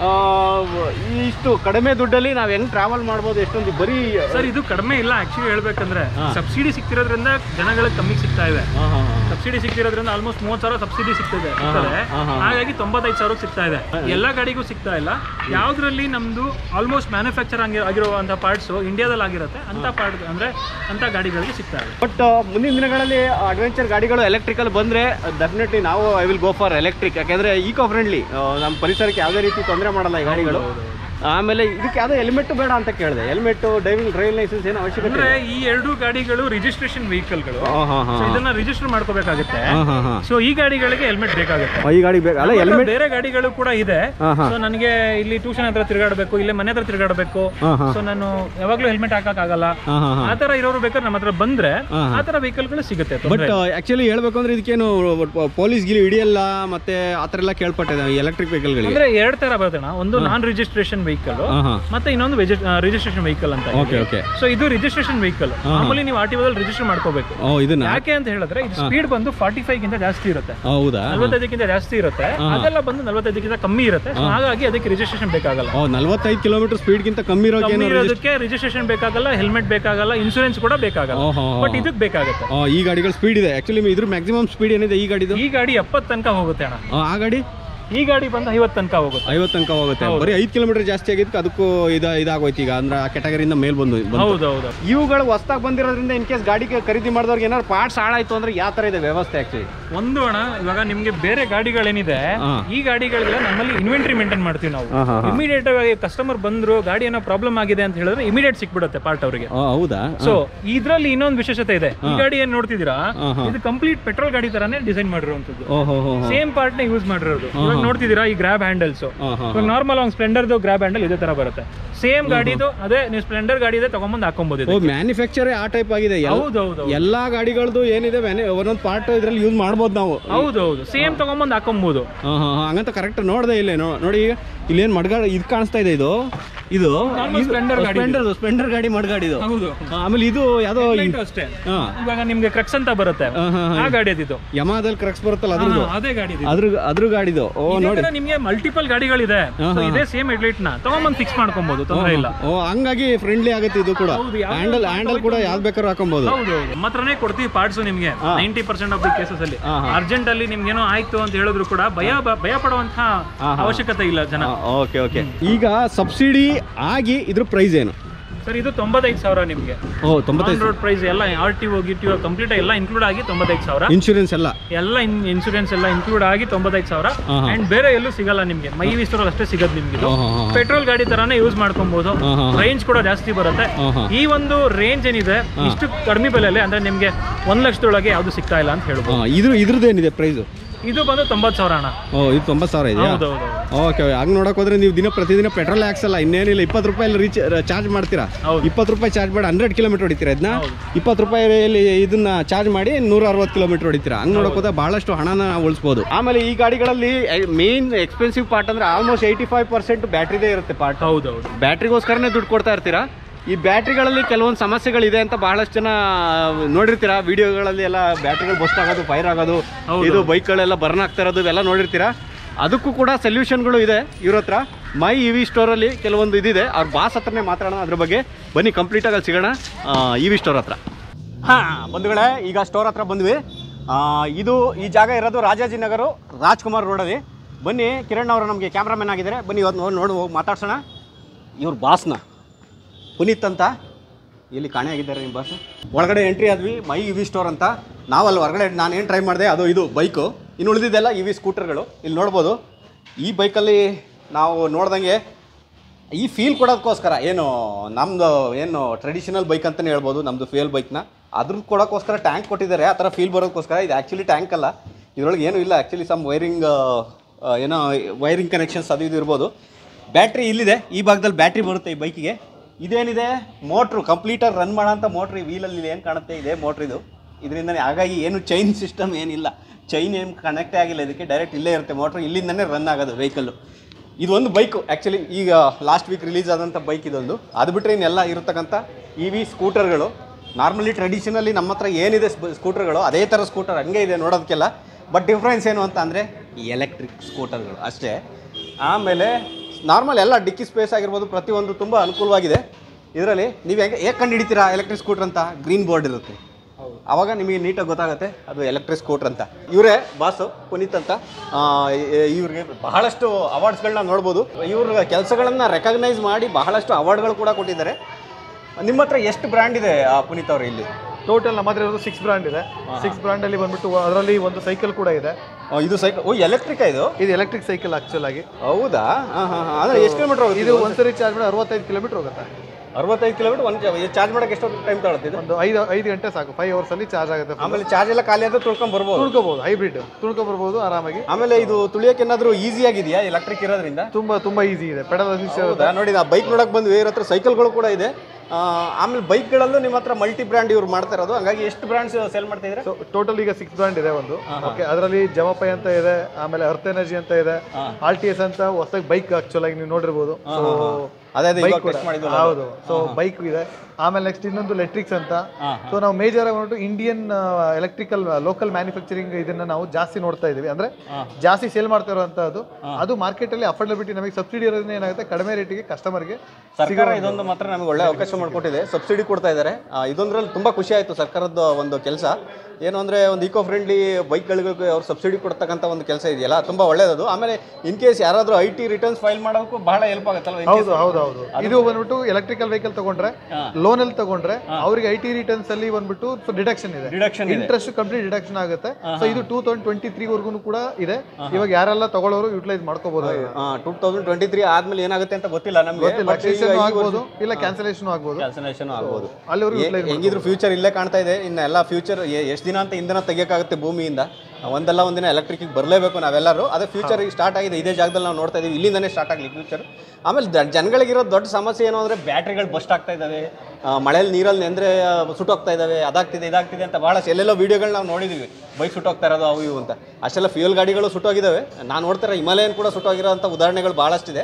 Speaker 1: ಇಷ್ಟು ಕಡಿಮೆ ದುಡ್ಡಲ್ಲಿ ನಾವು ಹೆಂಗೆ ಟ್ರಾವೆಲ್ ಮಾಡ್ಬೋದು ಎಷ್ಟೊಂದು ಬರೀ
Speaker 2: ಸರ್ ಇದು ಕಡಿಮೆ ಇಲ್ಲ ಆಕ್ಚುಲಿ ಹೇಳ್ಬೇಕಂದ್ರೆ ಸಬ್ಸಿಡಿ ಸಿಗ್ತಿರೋದ್ರಿಂದ ಜನಗಳಿಗೆ ಕಮ್ಮಿ ಸಿಗ್ತಾ ಇದೆ
Speaker 1: ಹಾಂ ಹಾಂ ಹಾಂ
Speaker 2: ಸಬ್ಸಿಡಿ ಸಿಗ್ತಿರೋದ್ರಿಂದ ಆಲ್ಮೋಸ್ಟ್ ಮೂವತ್ತು ಸಾವಿರ ಸಬ್ಸಿಡಿ ಸಿಗ್ತಿದೆ ಸಿಗ್ತದೆ.
Speaker 1: ಹಾ, ಹಾ.
Speaker 2: ಹಾಗಾಗಿ ತೊಂಬತ್ತೈದು ಸಾವಿರ ಸಿಗ್ತಾ ಇದೆ ಎಲ್ಲ ಗಾಡಿಗೂ ಸಿಗ್ತಾ ಇಲ್ಲ ಯಾವ್ದ್ರಲ್ಲಿ ನಮ್ದು ಆಲ್ಮೋಸ್ಟ್ ಮ್ಯಾನುಫ್ಯಾಕ್ಚರ್ ಆಗಿ ಆಗಿರುವಂತ ಪಾರ್ಟ್ಸ್ ಇಂಡಿಯಾದಲ್ಲಿ ಆಗಿರುತ್ತೆ ಅಂತ ಪಾರ್ಟ್ ಅಂದ್ರೆ ಅಂತ ಗಾಡಿಗಳಿಗೆ ಸಿಗ್ತಾ ಇದೆ
Speaker 1: ಬಟ್ ಮುಂದಿನ ದಿನಗಳಲ್ಲಿ ಅಡ್ವೆಂಚರ್ ಗಾಡಿಗಳು ಎಲೆಕ್ಟ್ರಿಕಲ್ ಬಂದರೆ ಡೆಫಿನೆಟ್ಲಿ ನಾವು I will go for electric ಯಾಕೆಂದರೆ ಈಕೋ ಫ್ರೆಂಡ್ಲಿ ನಮ್ಮ ಪರಿಸರಕ್ಕೆ ಯಾವುದೇ ರೀತಿ ತೊಂದರೆ ಮಾಡಲ್ಲ ಈ ಗಾಡಿಗಳು ಆಮೇಲೆ ಇದಕ್ಕೆ ಯಾವುದೇ ಹೆಲ್ಮೆಟ್ ಬೇಡ ಅಂತ ಕೇಳಿದೆ ಹೆಲ್ಮೆಟ್ ಡ್ರೈವಿಂಗ್ ಡ್ರೈವಿಂಗ್ ಲೈಸೆನ್ಸ್ ಏನು ಅವಶ್ಯಕತೆ
Speaker 2: ಅಂದ್ರೆ ಈ ಎರಡು ಗಾಡಿಗಳು ರಿಜಿಸ್ಟ್ರೇಷನ್ ವೆಹಿಕಲ್ಗಳು
Speaker 1: ಹಾಂ ಹಾಂ ಹಾಂ
Speaker 2: ಇದನ್ನ ರಿಜಿಸ್ಟರ್ ಮಾಡ್ಕೋಬೇಕಾಗುತ್ತೆ
Speaker 1: ಹಾಂ ಹಾಂ ಹಾಂ
Speaker 2: ಸೊ ಈ ಗಾಡಿಗಳಿಗೆ ಹೆಲ್ಮೆಟ್ ಬೇಕಾಗುತ್ತೆ
Speaker 1: ಈ ಗಾಡಿ ಬೇಕು ಅಲ್ಲ
Speaker 2: ಮತ್ತೆ
Speaker 1: ಹೆಲ್ಮೆಟ್
Speaker 2: ಬೇರೆ ಗಾಡಿಗಳು ಕೂಡ ಇದೆ
Speaker 1: ಹಾಂ ಹಾಂ
Speaker 2: ಸೊ ನನಗೆ ಇಲ್ಲಿ ಟ್ಯೂಷನ್ ಹತ್ರ ತಿರುಗಾಡಬೇಕು ಇಲ್ಲೇ ಮನೆ ಹತ್ರ ತಿರುಗಾಡಬೇಕು
Speaker 1: ಹಾಂ ಹಾಂ
Speaker 2: ಸೊ ನಾನು ಯಾವಾಗ್ಲೂ ಹೆಲ್ಮೆಟ್ ಹಾಕಕ್ಕಾಗಲ್ಲ
Speaker 1: ಹಾಂ ಹಾಂ ಹಾಂ
Speaker 2: ಆ ತರ ಇರೋರು ಬೇಕಾದ್ರೆ ನಮ್ಮ ಹತ್ರ ಬಂದ್ರೆ
Speaker 1: ಹಾ,
Speaker 2: ಆ ತರ ವೆಹಿಕಲ್ಗಳು ಸಿಗುತ್ತೆ
Speaker 1: ಬಟ್
Speaker 2: ತೊಂದ್ರೆ ಇಲ್ಲ.
Speaker 1: ಆಕ್ಚುಲಿ ಹೇಳ್ಬೇಕು ಅಂದ್ರೆ ಇದಕ್ಕೇನು ಪೊಲೀಸ್ ಗಿಲಿ ಹಿಡಿಯಲ್ಲ ಮತ್ತೆ ಆ ಥರ ಎಲ್ಲ ಕೇಳ್ಪಟ್ಟಿದೆ ಎಲೆಕ್ಟ್ರಿಕ್ ವೆಹಿಕಲ್ಗಳಿಗೆ
Speaker 2: ಅಂದ್ರೆ ಎರಡ್ ತರ ಬರುತ್ತೆ ಅಣ್ಣ. ಒಂದು ನಾನ್ ರಿಜಿಸ್ಟ್ರೇಷನ್ ವೆಹಿಕಲ್
Speaker 1: ಹಾಂ ಹಾಂ
Speaker 2: ಮತ್ತೆ ಇನ್ನೊಂದು ರಿಜಿಸ್ಟ್ರೇಷನ್ ವೆಹಿಕಲ್ ಅಂತ
Speaker 1: ಓಕೆ ಓಕೆ
Speaker 2: ಸೊ ಇದು ರಿಜಿಸ್ಟ್ರೇಷನ್ ವೆಹಿಕಲ್ ಮಾಮೂಲಿ ನೀವು ಆರ್ ಟಿ ರಿಜಿಸ್ಟರ್ ಮಾಡ್ಕೋಬೇಕು
Speaker 1: ಓ ಇದನ್ನ
Speaker 2: ಯಾಕೆ ಅಂತ ಹೇಳಿದ್ರೆ ಇದು ಸ್ಪೀಡ್ ಬಂದು ಫಾರ್ಟಿ ಫೈವ್ ಗಿಂತ ಜಾಸ್ತಿ ಇರುತ್ತೆ
Speaker 1: ಹೌದಾ
Speaker 2: ನಲ್ವತ್ತೈದಕ್ಕಿಂತ ಜಾಸ್ತಿ ಇರುತ್ತೆ ಅದೆಲ್ಲ ಬಂದು ನಲ್ವತ್ತೈದಕ್ಕಿಂತ ಕಮ್ಮಿ ಇರುತ್ತೆ So ಹಾಗಾಗಿ ಅದಕ್ಕೆ ರಿಜಿಸ್ಟ್ರೇಷನ್ ಬೇಕಾಗಲ್ಲ
Speaker 1: ಓ ನಲ್ವತ್ತೈದು ಕಿಲೋಮೀಟರ್ ಸ್ಪೀಡ್ಗಿಂತ ಕಮ್ಮಿ ಇರೋಕೆ
Speaker 2: ಕಮ್ಮಿ ಇರೋದಕ್ಕೆ ರಿಜಿಸ್ಟ್ರೇಷನ್ ಬೇಕಾಗಲ್ಲ ಹೆಲ್ಮೆಟ್ ಬೇಕಾಗಲ್ಲ ಇನ್ಸೂರೆನ್ಸ್ ಕೂಡ ಬೇಕಾಗಲ್ಲ
Speaker 1: ಓಹೋ
Speaker 2: ಬಟ್ ಇದಕ್ಕೆ ಬೇಕಾಗುತ್ತೆ
Speaker 1: ಆ, ಈ ಗಾಡಿಗಳ ಸ್ಪೀಡ್ ಇದೆ ಆಕ್ಚುಲಿ ಇದ್ರ ಮ್ಯಾಕ್ಸಿಮಮ್ ಸ್ಪೀಡ್ ಏನಿದೆ ಈ ಗಾಡಿದು
Speaker 2: ಈ ಗಾಡಿ ಎಪ್ಪತ್ತು ತನಕ ಹೋಗುತ್ತೆ ಅಣ್ಣ
Speaker 1: ಆ, ಆ ಗಾಡಿ
Speaker 2: ಈ ಗಾಡಿ ಬಂದು ಐವತ್ತು ತನಕ ಹೋಗುತ್ತೆ
Speaker 1: ಐವತ್ತು ತನಕ ಹೋಗುತ್ತೆ ಬರೀ ಐದು ಕಿಲೋಮೀಟರ್ ಜಾಸ್ತಿ ಆಗಿದ್ದಕ್ಕೆ ಅದಕ್ಕೂ ಇದ ಇದಾಗೋಯ್ತು ಈಗ ಅಂದ್ರೆ ಆ ಕೆಟಗರಿಯಿಂದ ಮೇಲ್ ಬಂದು ಬಂತು.
Speaker 2: ಹೌದು ಹೌದು
Speaker 1: ಇವುಗಳು ಹೊಸ್ದಾಗಿ ಬಂದಿರೋದ್ರಿಂದ ಇನ್ ಕೇಸ್ ಗಾಡಿ ಖರೀದಿ ಮಾಡಿದವ್ರಿಗೆ ಏನಾದ್ರು ಪಾರ್ಟ್ಸ್ ಹಾಳಾಯ್ತು ಅಂದ್ರೆ ಯಾವ ತರ ಇದೆ ವ್ಯವಸ್ಥೆ ಆಕ್ಚುಲಿ
Speaker 2: ಒಂದು ಅಣ್ಣ ಇವಾಗ ನಿಮ್ಗೆ ಬೇರೆ ಗಾಡಿಗಳೇನಿದೆ
Speaker 1: ಹಾ.
Speaker 2: ಈ ಗಾಡಿಗಳಿಗೆಲ್ಲ ನಮ್ಮಲ್ಲಿ ಇನ್ವೆಂಟ್ರಿ ಮೇಂಟೈನ್ ಮಾಡ್ತೀವಿ ನಾವು
Speaker 1: ಹಾ, ಹಾ, ಹಾ.
Speaker 2: ಇಮಿಡಿಯೇಟ್ ಆಗಿ ಕಸ್ಟಮರ್ ಬಂದ್ರು ಗಾಡಿ ಏನೋ ಪ್ರಾಬ್ಲಮ್ ಆಗಿದೆ ಅಂತ ಹೇಳಿದ್ರೆ ಇಮಿಡಿಯೇಟ್ ಸಿಕ್ಬಿಡುತ್ತೆ ಪಾರ್ಟ್ ಅವರಿಗೆ
Speaker 1: ಹೌದಾ
Speaker 2: ಸೊ ಇದ್ರಲ್ಲಿ ಇನ್ನೊಂದು ವಿಶೇಷತೆ ಇದೆ ಈ ಗಾಡಿ ಏನ್ ನೋಡ್ತಿದ್ದೀರಾ
Speaker 1: ಹಾ, ಹಾ.
Speaker 2: ಇದು ಕಂಪ್ಲೀಟ್ ಪೆಟ್ರೋಲ್ ಗಾಡಿ ತರಾನೇ ಡಿಸೈನ್ ಮಾಡಿರುವಂತದ್ದು
Speaker 1: ಓಹೋ ಹೋ
Speaker 2: ಸೇಮ್ ಪಾರ್ಟ್ ನ ಯೂಸ್ ಮಾಡಿರೋದು ಇವಾಗ ನೋಡ್ತಿದ್ದೀರಾ ಈ ಗ್ರಾಬ್ ಹ್ಯಾಂಡಲ್ಸ್
Speaker 1: ಹಾ ಹಾ
Speaker 2: ಇವಾಗ ನಾರ್ಮಲ್ ಒಂದು ಸ್ಪ್ಲೆಂಡರ್ದು ಗ್ರಾಬ್ ಹ್ಯಾಂಡಲ್ ಇದೇ ತರ ಬರುತ್ತೆ ಸೇಮ್ ಗಾಡಿದು ಅದೇ ನೀವು ಸ್ಪ್ಲೆಂಡರ್ ಗಾಡಿ ಇದೆ ತಗೊಂಬಂದು ಹಾಕೊಂಬೋದು
Speaker 1: ಓ ಮ್ಯಾನುಫ್ಯಾಕ್ಚರೇ ಆ ಟೈಪ್ ಆಗಿದೆ ಎಲ್-
Speaker 2: ಹೌದು ಹೌದು
Speaker 1: ಎಲ್ಲಾ ಗಾಡಿಗಳದ್ದು ಏನಿದೆ ಒಂದೊಂದು ಪಾರ್ಟ್ ಇದ್ರಲ್ಲಿ ಯೂಸ್ ಮಾಡ್ಬೋದು ನಾವು
Speaker 2: ಹೌದು ಹೌದು ಸೇಮ್ ತಗೊಂಬಂದು ಹಾಕೊಂಬೋದು
Speaker 1: ಹಾ ಹಾ ಹಾ ಹಂಗಂತ ಕರೆಕ್ಟ್ ನೋಡ್ದೆ ಇಲ್ಲೇ ನೋ- ನೋಡಿ ಈಗ ಇಲ್ಲೇನ್ ಮಡ್ಗಾಡ ಇದು ಕಾಣಿಸ್ತಾ ಇದೆ ಇದು ಇದು
Speaker 2: Normal Splendor ಗಾಡಿ ಇದು.
Speaker 1: ಸ್ಪೆಂಡರ್ ಸ್ಪೆಂಡರ್ ಗಾಡಿ ಮಡ್ಗಾಡಿದು
Speaker 2: ಹೌದು
Speaker 1: ಆಮೇಲೆ ಇದು ಯಾವ್ದೋ
Speaker 2: Headlight ಅಷ್ಟೇ
Speaker 1: ಹಾ
Speaker 2: ಇವಾಗ ನಿಮ್ಗೆ ಕ್ರಕ್ಸ್ ಅಂತ ಬರುತ್ತೆ
Speaker 1: ಹಾ, ಹಾ,
Speaker 2: ಆ ಗಾಡಿ ಅದಿದ್ದು
Speaker 1: ಯಮಾದಲ್ಲಿ ಕ್ರಕ್ಸ್ ಬರುತ್ತಲ್ಲ ಅದ್ರದ್ದು
Speaker 2: ಹಾ, ಅದೇ ಗಾಡಿ ಇದು.
Speaker 1: ಅದ್ರ ಅದ್ರ ಗಾಡಿದು ಓ
Speaker 2: ಇದೇ
Speaker 1: ನೋಡಿ
Speaker 2: ತರ ನಿಮ್ಗೆ ಮಲ್ಟಿಪಲ್ ಗಾಡಿಗಳಿದೆ So ಇದೇ ಸೇಮ್ ಹೆಡ್ಲೈಟ್ ನ ತಗೊಂಬಂದು ಫಿಕ್ಸ್ ಮಾಡ್ಕೊಬಹುದು ತೊಂದರೆ ಇಲ್ಲ
Speaker 1: ಓ ಹಂಗಾಗಿ ಫ್ರೆಂಡ್ಲಿ ಆಗುತ್ತೆ ಇದು ಕೂಡ
Speaker 2: ಹೌದು, ಯಾವ್ದು
Speaker 1: ಹ್ಯಾಂಡಲ್ ಹ್ಯಾಂಡಲ್ ಕೂಡ ಯಾವ್ದು ಬೇಕಾದ್ರೂ ಹಾಕೊಬಹುದು
Speaker 2: ಹೌದು ಹೌದು ನಮ್ಮ ಹತ್ರನೇ ಕೊಡ್ತೀವಿ ಪಾರ್ಟ್ಸ್ ನಿಮ್ಗೆ ninety percent of the cases ಅಲ್ಲಿ
Speaker 1: ಹಾ,
Speaker 2: ಅರ್ಜೆಂಟ್ ಅಲ್ಲಿ ನಿಮ್ಗೆ ಏನೋ ಆಯ್ತು ಅಂತ ಹೇಳಿದ್ರು ಕೂಡ ಭಯ ಭಯ ಪಡುವಂತಹ ಅವಶ್ಯಕತೆ ಇಲ್ಲ ಜನ
Speaker 1: ಓಕೆ ಓಕೆ ಈಗ ಸಬ್ಸಿಡಿ ಆಗಿ ಇದ್ರ ಪ್ರೈಸ್ ಏನು
Speaker 2: ಸರ್ ಇದು ತೊಂಬತ್ತೈದು ಸಾವಿರ ನಿಮ್ಗೆ
Speaker 1: ಓ ತೊಂಬತ್ತೈದು
Speaker 2: ರೋಡ್ ಪ್ರೈಸ್ ಎಲ್ಲ ಆರ್ ಟಿ ಒ ಗಿಟಿ ಕಂಪ್ಲೀಟ್ ಎಲ್ಲ ಇನ್ಕ್ಲೂಡ್ ಆಗಿ ತೊಂಬತ್ತೈದು ಸಾವಿರ
Speaker 1: ಇನ್ಶೂರೆನ್ಸ್ ಎಲ್ಲ
Speaker 2: ಎಲ್ಲ ಇನ್ಸೂರೆನ್ಸ್ ಎಲ್ಲ ಇನ್ಕ್ಲೂಡ್ ಆಗಿ ತೊಂಬತ್ತೈದು ಸಾವಿರ
Speaker 1: ಹಾ, ಹಾ.
Speaker 2: ಅಂಡ್ ಬೇರೆ ಎಲ್ಲೂ ಸಿಗಲ್ಲ ನಿಮ್ಗೆ ಮೈ ವಿಸ್ಟೋರ್ ಅಷ್ಟೇ ಸಿಗೋದು ನಿಮ್ಗೆ ಇದು.
Speaker 1: ಹಾ, ಹಾ, ಹಾ.
Speaker 2: ಪೆಟ್ರೋಲ್ ಗಾಡಿ ತರಾನೇ ಯೂಸ್ ಮಾಡ್ಕೊಬಹುದು
Speaker 1: ಹಾ, ಹಾ, ಹಾ.
Speaker 2: ರೇಂಜ್ ಕೂಡ ಜಾಸ್ತಿ ಬರುತ್ತೆ
Speaker 1: ಹಾ, ಹಾ.
Speaker 2: ಈ ಒಂದು ರೇಂಜ್ ಏನಿದೆ ಇಷ್ಟು ಕಡಿಮೆ ಬೆಲೆಯಲ್ಲಿ ಅಂದ್ರೆ ನಿಮ್ಗೆ ಒಂದ್ ಲಕ್ಷದೊಳಗೆ ಯಾವ್ದು ಸಿಗ್ತಾ ಇಲ್ಲ ಅಂತ ಹೇಳ್ಬೋದು
Speaker 1: ಹಾ, ಇದ್ರ ಇದ್ರದ್ದೇನಿದೆ ಪ್ರೈಸು
Speaker 2: ಇದು ಬಂದು ತೊಂಬತ್ತು ಸಾವಿರ ಅಣ್ಣ
Speaker 1: ಓ ಇದು ತೊಂಬತ್ತು ಸಾವಿರ ಇದೆಯಾ
Speaker 2: ಹೌದೌದು
Speaker 1: ಓಕೆ ಹಂಗೆ ನೋಡಕ್ ಹೋದ್ರೆ ನೀವು ದಿನ ಪ್ರತಿದಿನ ಪೆಟ್ರೋಲ್ ಹಾಕ್ಸಲ್ಲ ಇನ್ನೇನಿಲ್ಲ ಇಪ್ಪತ್ತು ರೂಪಾಯಿ ರೀಚ್ ಚಾರ್ಜ್ ಮಾಡ್ತೀರಾ
Speaker 2: ಹೌದು.
Speaker 1: ಇಪ್ಪತ್ತು ರೂಪಾಯಿ ಚಾರ್ಜ್ ಮಾಡಿ ಹಂಡ್ರೆಡ್ ಕಿಲೋಮೀಟರ್ ಹೊಡಿತೀರಾ ಇದನ್ನ
Speaker 2: ಹೌದು.
Speaker 1: ಇಪ್ಪತ್ತು ರೂಪಾಯಿಯಲ್ಲಿ ಇದನ್ನ ಚಾರ್ಜ್ ಮಾಡಿ ನೂರ ಅರವತ್ತು ಕಿಲೋಮೀಟರ್ ಹೊಡಿತೀರಾ ಹಂಗೆ ನೋಡಕ್ ಹೋದ್ರೆ ಬಹಳಷ್ಟು ಹಣನ ಉಳಿಸ್ಬೋದು ಆಮೇಲೆ ಈ ಗಾಡಿಗಳಲ್ಲಿ ಮೇನ್ ಎಕ್ಸ್ಪೆನ್ಸಿವ್ ಪಾರ್ಟ್ ಅಂದ್ರೆ ಆಲ್ಮೋಸ್ಟ್ ಏಯ್ಟಿ ಫೈವ್ ಪರ್ಸೆಂಟ್ ಬ್ಯಾಟ್ರಿದೇ ಇರುತ್ತೆ ಪಾರ್ಟ್
Speaker 2: ಹೌದೌದು
Speaker 1: ಬ್ಯಾಟ್ರಿಗೋಸ್ಕರನೇ ದುಡ್ಡು ಕೊಡ್ತಾ ಇರ್ತೀರಾ ಈ ಬ್ಯಾಟ್ರಿಗಳಲ್ಲಿ ಕೆಲವೊಂದು ಸಮಸ್ಯೆಗಳಿದೆ ಅಂತ ಬಹಳಷ್ಟು ಜನ ನೋಡಿರ್ತೀರಾ ವಿಡಿಯೋಗಳಲ್ಲಿ ಎಲ್ಲ ಬ್ಯಾಟ್ರಿಗಳು ಬಸ್ಟ್ ಆಗೋದು ಫೈರ್ ಆಗೋದು
Speaker 2: ಹೌದು.
Speaker 1: ಇದು ಬೈಕ್ಗಳೆಲ್ಲ ಬರ್ನ್ ಆಗ್ತಾ ಇರೋದು ಇವೆಲ್ಲ ನೋಡಿರ್ತೀರಾ ಅದಕ್ಕೂ ಕೂಡ ಸೊಲ್ಯೂಷನ್ಗಳು ಇದೆ ಇವ್ರ ಹತ್ರ ಮೈ ಇ ವಿ ಸ್ಟೋರಲ್ಲಿ ಕೆಲವೊಂದು ಇದಿದೆ ಅವ್ರ ಬಾಸ್ ಹತ್ರನೇ ಮಾತಾಡೋಣ ಅದ್ರ ಬಗ್ಗೆ ಬನ್ನಿ ಕಂಪ್ಲೀಟಾಗಿ ಅಲ್ಲಿ ಸಿಗೋಣ ಇ ವಿ ಸ್ಟೋರ್ ಹತ್ರ
Speaker 3: ಹಾಂ ಬಂಧುಗಳೇ ಈಗ ಸ್ಟೋರ್ ಹತ್ರ ಬಂದ್ವಿ ಆ, ಇದು ಈ ಜಾಗ ಇರೋದು ರಾಜಾಜಿನಗರ ರಾಜ್ಕುಮಾರ್ ರೋಡಲ್ಲಿ ಬನ್ನಿ ಕಿರಣ್ ಅವರು ನಮಗೆ ಕ್ಯಾಮ್ರಾಮನ್ ಆಗಿದ್ದಾರೆ ಬನ್ನಿ ಇವತ್ತು ನೋಡಿ ನೋಡಿ ಹೋಗಿ ಮಾತಾಡ್ಸೋಣ ಇವ್ರ ಬಾಸ್ನ ಪುನೀತ್ ಅಂತ ಎಲ್ಲಿ ಕಾಣೆ ಆಗಿದ್ದಾರೆ ನಿಮ್ಮ ಬಾಸ್ ಒಳಗಡೆ ಎಂಟ್ರಿ ಆದ್ವಿ ಮೈ ಇ ವಿ ಸ್ಟೋರ್ ಅಂತ ನಾವಲ್ಲಿ ಹೊರಗಡೆ ನಾನು ಏನು ಟ್ರೈ ಮಾಡಿದೆ ಅದು ಇದು ಬೈಕು ಇನ್ನು ಉಳಿದಿದ್ದೆಲ್ಲ ಇ ವಿ ಸ್ಕೂಟರ್ಗಳು ಇಲ್ಲಿ ನೋಡ್ಬೋದು ಈ ಬೈಕಲ್ಲಿ ನಾವು ನೋಡ್ದಂಗೆ ಈ ಫೀಲ್ ಕೊಡೋದಕ್ಕೋಸ್ಕರ ಏನು ನಮ್ಮದು ಏನು ಟ್ರೆಡಿಷನಲ್ ಬೈಕ್ ಅಂತಲೇ ಹೇಳ್ಬೋದು ನಮ್ಮದು ಫ್ಯೂಯಲ್ ಬೈಕ್ನ ಅದ್ರ ಕೊಡೋಕ್ಕೋಸ್ಕರ ಟ್ಯಾಂಕ್ ಕೊಟ್ಟಿದ್ದಾರೆ ಆ ಥರ ಫೀಲ್ ಬರೋದಕ್ಕೋಸ್ಕರ ಇದು ಆ್ಯಕ್ಚುಲಿ ಟ್ಯಾಂಕ್ ಅಲ್ಲ ಇದರೊಳಗೆ ಏನೂ ಇಲ್ಲ ಆ್ಯಕ್ಚುಲಿ ಸಮ್ ವೈರಿಂಗ್ ಏನೋ ವೈರಿಂಗ್ ಕನೆಕ್ಷನ್ಸ್ ಅದು ಇದು ಇರ್ಬೋದು ಬ್ಯಾಟ್ರಿ ಇಲ್ಲಿದೆ ಈ ಭಾಗದಲ್ಲಿ ಬ್ಯಾಟ್ರಿ ಬರುತ್ತೆ ಈ ಬೈಕಿಗೆ ಇದೇನಿದೆ ಮೋಟ್ರು ಕಂಪ್ಲೀಟಾಗಿ ರನ್ ಮಾಡೋಂಥ ಮೋಟ್ರ್ ಈ ವೀಲಲ್ಲಿ ಏನು ಕಾಣುತ್ತೆ ಇದೆ ಮೋಟ್ರ್ ಇದು ಇದರಿಂದನೇ ಹಾಗಾಗಿ ಏನು ಚೈನ್ ಸಿಸ್ಟಮ್ ಏನಿಲ್ಲ ಚೈನ್ ಏನು ಕನೆಕ್ಟೇ ಆಗಿಲ್ಲ ಇದಕ್ಕೆ ಡೈರೆಕ್ಟ್ ಇಲ್ಲೇ ಇರುತ್ತೆ ಮೋಟ್ರ್ ಇಲ್ಲಿಂದನೇ ರನ್ ಆಗೋದು ವೆಹಿಕಲ್ಲು ಇದೊಂದು ಬೈಕು ಆ್ಯಕ್ಚುಲಿ ಈಗ ಲಾಸ್ಟ್ ವೀಕ್ ರಿಲೀಸ್ ಆದಂಥ ಬೈಕ್ ಇದೊಂದು ಅದು ಬಿಟ್ಟರೆ ಇನ್ನೆಲ್ಲ ಇರತಕ್ಕಂಥ ಇ ವಿ ಸ್ಕೂಟರ್ಗಳು ನಾರ್ಮಲಿ ಟ್ರೆಡಿಷನಲಿ ನಮ್ಮ ಹತ್ರ ಏನಿದೆ ಸ್ಕೂಟರ್ಗಳು ಅದೇ ಥರ ಸ್ಕೂಟರ್ ಹಂಗೆ ಇದೆ ನೋಡೋದಕ್ಕೆಲ್ಲ ಬಟ್ ಡಿಫ್ರೆನ್ಸ್ ಏನು ಅಂತ ಅಂದರೆ ಈ ಎಲೆಕ್ಟ್ರಿಕ್ ಸ್ಕೂಟರ್ಗಳು ಅಷ್ಟೇ ಆಮೇಲೆ ನಾರ್ಮಲ್ ಎಲ್ಲ ಡಿಕ್ಕಿ ಸ್ಪೇಸ್ ಆಗಿರ್ಬೋದು ಪ್ರತಿಯೊಂದು ತುಂಬ ಅನುಕೂಲವಾಗಿದೆ ಇದರಲ್ಲಿ ನೀವು ಹೆಂಗೆ ಹೇಗೆ ಕಂಡು ಹಿಡಿತೀರಾ ಎಲೆಕ್ಟ್ರಿಕ್ ಸ್ಕೂಟರ್ ಅಂತ ಗ್ರೀನ್ ಬೋರ್ಡ್ ಇರುತ್ತೆ ಆವಾಗ ನಿಮಗೆ ನೀಟಾಗಿ ಗೊತ್ತಾಗುತ್ತೆ ಅದು ಎಲೆಕ್ಟ್ರಿಕ್ ಸ್ಕೂಟರ್ ಅಂತ ಇವರೇ ಬಾಸು ಪುನೀತ್ ಅಂತ ಆ, ಇ- ಇವ್ರಿಗೆ ಬಹಳಷ್ಟು ಅವಾರ್ಡ್ಸ್ಗಳನ್ನ ನೋಡ್ಬೋದು ಇವ್ರ ಕೆಲಸಗಳನ್ನು ರೆಕಗ್ನೈಸ್ ಮಾಡಿ ಬಹಳಷ್ಟು ಅವಾರ್ಡ್ಗಳು ಕೂಡ ಕೊಟ್ಟಿದ್ದಾರೆ ನಿಮ್ಮ ಹತ್ರ ಎಷ್ಟು ಬ್ರ್ಯಾಂಡ್ ಇದೆ ಆ, ಪುನೀತ್ ಅವರು ಇಲ್ಲಿ
Speaker 4: ಟೋಟಲ್ ನಮ್ಮ ಹತ್ರ ಇರೋದು ಸಿಕ್ಸ್ ಬ್ರಾಂಡ್ ಇದೆ ಸಿಕ್ಸ್ ಬ್ರಾಂಡ್ ಅಲ್ಲಿ ಬಂದ್ಬಿಟ್ಟು ಅದರಲ್ಲಿ ಒಂದು ಸೈಕಲ್ ಕೂಡ ಇದೆ
Speaker 3: ಆ, ಇದು ಸೈಕಲ್ ಓ ಎಲೆಕ್ಟ್ರಿಕ್ ಇದು
Speaker 4: ಇದು ಎಲೆಕ್ಟ್ರಿಕ್ ಸೈಕಲ್ ಆಕ್ಚುಲ್ ಆಗಿ
Speaker 3: ಹೌದಾ ಹಾಂ ಹಾಂ ಹಾಂ ಅಂದರೆ ಎಷ್ಟು ಕಿಲೋಮೀಟರ್ ಹೋಗುತ್ತೆ
Speaker 4: ಇದು ಒಂದ್ಸರಿ ಚಾರ್ಜ್ ಮಾಡಿ ಅರವತ್ತೈದು ಕಿಲೋಮೀಟರ್ ಹೋಗುತ್ತೆ
Speaker 3: ಅರವತ್ತೈದು ಕಿಲೋಮೀಟರ್ ಒಂದು ಚಾರ್ಜ್ ಮಾಡೋಕ್ಕೆ ಎಷ್ಟು ಟೈಮ್ ತಗೊಳುತ್ತೆ ಇದು
Speaker 4: ಒಂದು ಐದು ಐದು ಗಂಟೆ ಸಾಕು ಫೈವ್ ಅವರ್ಸ್ ಅಲ್ಲಿ ಚಾರ್ಜ್ ಆಗುತ್ತೆ
Speaker 3: ಆಮೇಲೆ ಚಾರ್ಜ್ ಎಲ್ಲ ಖಾಲಿ ಆದ್ರೆ ತುಳ್ಕೊಂಡ್ ಬರ್ಬೋದು
Speaker 4: ತುಳ್ಕೋಬಹುದು ಹೈಬ್ರಿಡ್ ತುಳ್ಕೊ ಬರ್ಬೋದು ಆರಾಮಾಗಿ
Speaker 3: ಆಮೇಲೆ ಇದು ತುಳಿಯೋಕೆ ಏನಾದರೂ ಈಸಿ ಆಗಿದೆಯಾ ಎಲೆಕ್ಟ್ರಿಕ್ ಇರೋದ್ರಿಂದ
Speaker 4: ತುಂಬಾ ತುಂಬಾ ಈಸಿ ಇದೆ ಪೆಡಲ್ ಅಸಿಸ್ಟ್
Speaker 3: ಹೌದಾ ನೋಡಿ ನಾ ಬೈಕ್ ನೋಡಕ್ ಬಂದ್ವಿ ಇವ್ರ ಹತ್ರ ಸೈಕಲ್ಗಳು ಕೂಡ ಇದೆ ಆ, ಆಮೇಲೆ ಬೈಕ್ಗಳಲ್ಲೂ ನಿಮ್ಮ ಹತ್ರ ಮಲ್ಟಿ ಬ್ರ್ಯಾಂಡ್ ಇವ್ರು ಮಾಡ್ತಾ ಇರೋದು ಹಂಗಾಗಿ ಎಷ್ಟು ಬ್ರ್ಯಾಂಡ್ಸ್ ಸೇಲ್ ಮಾಡ್ತಾ ಇದ್ರೆ
Speaker 4: ಸೊ ಟೋಟಲ್ ಈಗ ಸಿಕ್ಸ್ ಬ್ರಾಂಡ್ ಇದೆ ಒಂದು ಓಕೆ ಅದರಲ್ಲಿ ಜಮಪೈ ಅಂತ ಇದೆ ಆಮೇಲೆ ಅರ್ತ್ ಎನರ್ಜಿ ಅಂತ ಇದೆ ಆರ್ ಟಿ ಎಸ್ ಅಂತ ಹೊಸದಾಗಿ ಬೈಕ್ ಆಕ್ಚುಲ್ ಆಗಿ ನೀವು ನೋಡಿರ್ಬೋದು ಸೊ
Speaker 3: ಅದೇ ಅದೇ
Speaker 4: ಬೈಕ್
Speaker 3: ಇವಾಗ ಟೆಸ್ಟ್ ಮಾಡಿದ್ದು
Speaker 4: ಹೌದು ಸೊ ಬೈಕ್ ಇದೆ ಆಮೇಲೆ ನೆಕ್ಸ್ಟ್ ಇನ್ನೊಂದು ಎಲೆಕ್ಟ್ರಿಕ್ಸ್ ಅಂತ ಸೊ ನಾವು ಮೇಜರ್ ಆಗಿ ಬಂದ್ಬಿಟ್ಟು ಇಂಡಿಯನ್ ಎಲೆಕ್ಟ್ರಿಕಲ್ ಲೋಕಲ್ ಮ್ಯಾನುಫ್ಯಾಕ್ಚರಿಂಗ್ ಇದನ್ನ ನಾವು ಜಾಸ್ತಿ ನೋಡ್ತಾ ಇದೀವಿ ಅಂದ್ರೆ ಜಾಸ್ತಿ ಸೇಲ್ ಮಾಡ್ತಾ ಇರುವಂತದ್ದು ಅದು ಮಾರ್ಕೆಟ್ ಅಲ್ಲಿ ಅಫೋರ್ಡಬಿಲಿಟಿ ನಮಗೆ ಸಬ್ಸಿಡಿ ಇರೋದ್ರಿಂದ ಏನಾಗುತ್ತೆ ಕಡಿಮೆ ರೇಟಿಗೆ ಕಸ್ಟಮರ್ಗೆ
Speaker 3: ಸರ್ಕಾರ ಇದೊಂದು ಮಾತ್ರ ನಮಗೆ ಒಳ್ಳೆ ಅವಕಾಶ ಮಾಡಿಕೊಟ್ಟಿದೆ ಸಬ್ಸಿಡಿ ಕೊಡ್ತಾ ಇದ್ದಾರೆ ಆ, ಇದೊಂದ್ರಲ್ಲಿ ತುಂಬಾ ಖುಷಿ ಆಯ್ತು ಸರ್ಕಾರದ ಒಂದು ಕೆಲಸ ಏನು ಅಂದ್ರೆ ಒಂದು ಈಕೋ ಫ್ರೆಂಡ್ಲಿ ಬೈಕ್ಗಳಿಗೆ ಅವ್ರು ಸಬ್ಸಿಡಿ ಕೊಡ್ತಕ್ಕಂಥ ಒಂದು ಕೆಲಸ ಇದೆಯಲ್ಲ ತುಂಬಾ ಒಳ್ಳೇದದು ಆಮೇಲೆ ಇನ್ ಕೇಸ್ ಯಾರಾದರೂ ಐ ಟಿ ರಿಟರ್ನ್ಸ್ ಫೈಲ್ ಮಾಡೋಕ್ಕೂ ಬಹಳ ಹೆಲ್ಪ್ ಆಗುತ್ತಲ್ವ in case-
Speaker 4: ಹೌದು ಹೌದು ಹೌದು ಇದು ಬಂದ್ಬಿಟ್ಟು ಎಲೆಕ್ಟ್ರಿಕಲ್ ವೆಹಿಕಲ್ ತಗೊಂಡ್ರೆ ಲೋನ್ ಅಲ್ಲಿ ತಗೊಂಡ್ರೆ ಅವರಿಗೆ ಐ ಟಿ ರಿಟರ್ನ್ಸ್ ಅಲ್ಲಿ ಬಂದ್ಬಿಟ್ಟು ಡಿಡಕ್ಷನ್ ಇದೆ
Speaker 3: Deduction ಇದೆ.
Speaker 4: ಇಂಟ್ರೆಸ್ಟ್ ಕಂಪ್ಲೀಟ್ ಡಿಡಕ್ಷನ್ ಆಗುತ್ತೆ ಸೊ ಇದು ಟೂ ತೌಸಂಡ್ ಟ್ವೆಂಟಿ ತ್ರೀ ವರ್ಗು ಕೂಡ ಇದೆ ಇವಾಗ ಯಾರೆಲ್ಲ ತಗೊಳ್ಳೋರು ಯೂಟಿಲೈಸ್ ಮಾಡ್ಕೋಬಹುದು
Speaker 3: ಟೂ ತೌಸಂಡ್ ಟ್ವೆಂಟಿ ತ್ರೀ ಆದ್ಮೇಲೆ ಏನಾಗುತ್ತೆ ಅಂತ ಗೊತ್ತಿಲ್ಲ ನಮಗೆ
Speaker 4: ಆಗ್ಬೋದು ಇಲ್ಲ ಕ್ಯಾನ್ಸಲೇಷನ್ ಆಗ್ಬೋದು
Speaker 3: ಕ್ಯಾನ್ಸಲೇಷನ್ ಆಗ್ಬೋದು
Speaker 4: ಅಲ್ಲಿವರೆಗೂ
Speaker 3: ಏ- ಹೆಂಗಿದ್ರು ಫ್ಯೂಚರ್ ಇಲ್ಲೇ ಕಾಣ್ತಾ ಇದೆ ಇನ್ನು ಎಲ್ಲ ಫ್ಯೂಚರ್ ಎಷ್ಟು ದಿನ ಅಂತ ಇಂಧನ ತೆಗಿಯೋಕ್ಕಾಗುತ್ತೆ ಭೂಮಿಯಿಂದ ಒಂದಲ್ಲ ಒಂದಿನ ಎಲೆಕ್ಟ್ರಿಕ್ ಬರಲೇಬೇಕು ನಾವೆಲ್ಲರೂ ಅದೇ ಫ್ಯೂಚರ್ ಈಗ ಸ್ಟಾರ್ಟ್ ಆಗಿದೆ ಇದೇ ಜಾಗದಲ್ಲಿ ನಾವು ನೋಡ್ತಾ ಇದೀವಿ ಇಲ್ಲಿಂದನೇ ಸ್ಟಾರ್ಟ್ ಆಗಲಿ ಫ್ಯೂಚರ್ ಆಮೇಲೆ ದ- ಜನಗಳಿಗಿರೋ ದೊಡ್ಡ ಸಮಸ್ಯೆ ಏನು ಅಂದರೆ ಬ್ಯಾಟ್ರಿಗಳು ಬಸ್ಟ್ ಆಗ್ತಾ ಇದ್ದಾವೆ ಮಳೆಯಲ್ಲಿ ನೀರಲ್ಲಿ ನೆಂದರೆ ಸುಟ್ಟೋಗ್ತಾ ಇದ್ದಾವೆ ಅದಾಗ್ತಿದೆ ಇದಾಗ್ತಿದೆ ಅಂತ ಭಾಳಷ್ಟು ಎಲ್ಲೆಲ್ಲೋ ವೀಡಿಯೋಗಳು ನಾವು ನೋಡಿದ್ದೀವಿ ಬೈಕ್ ಸುಟ್ಟೋಗ್ತಾ ಇರೋದು ಅವು ಇವು ಅಂತ ಅಷ್ಟೆಲ್ಲ ಫ್ಯೂಯಲ್ ಗಾಡಿಗಳು ಸುಟ್ಟೋಗಿದ್ದಾವೆ ನಾನು ನೋಡ್ತಾರೆ ಹಿಮಾಲಯನ್ ಕೂಡ ಸುಟ್ಟೋಗಿರೋಂಥ ಉದಾಹರಣೆಗಳು ಭಾಳಷ್ಟಿದೆ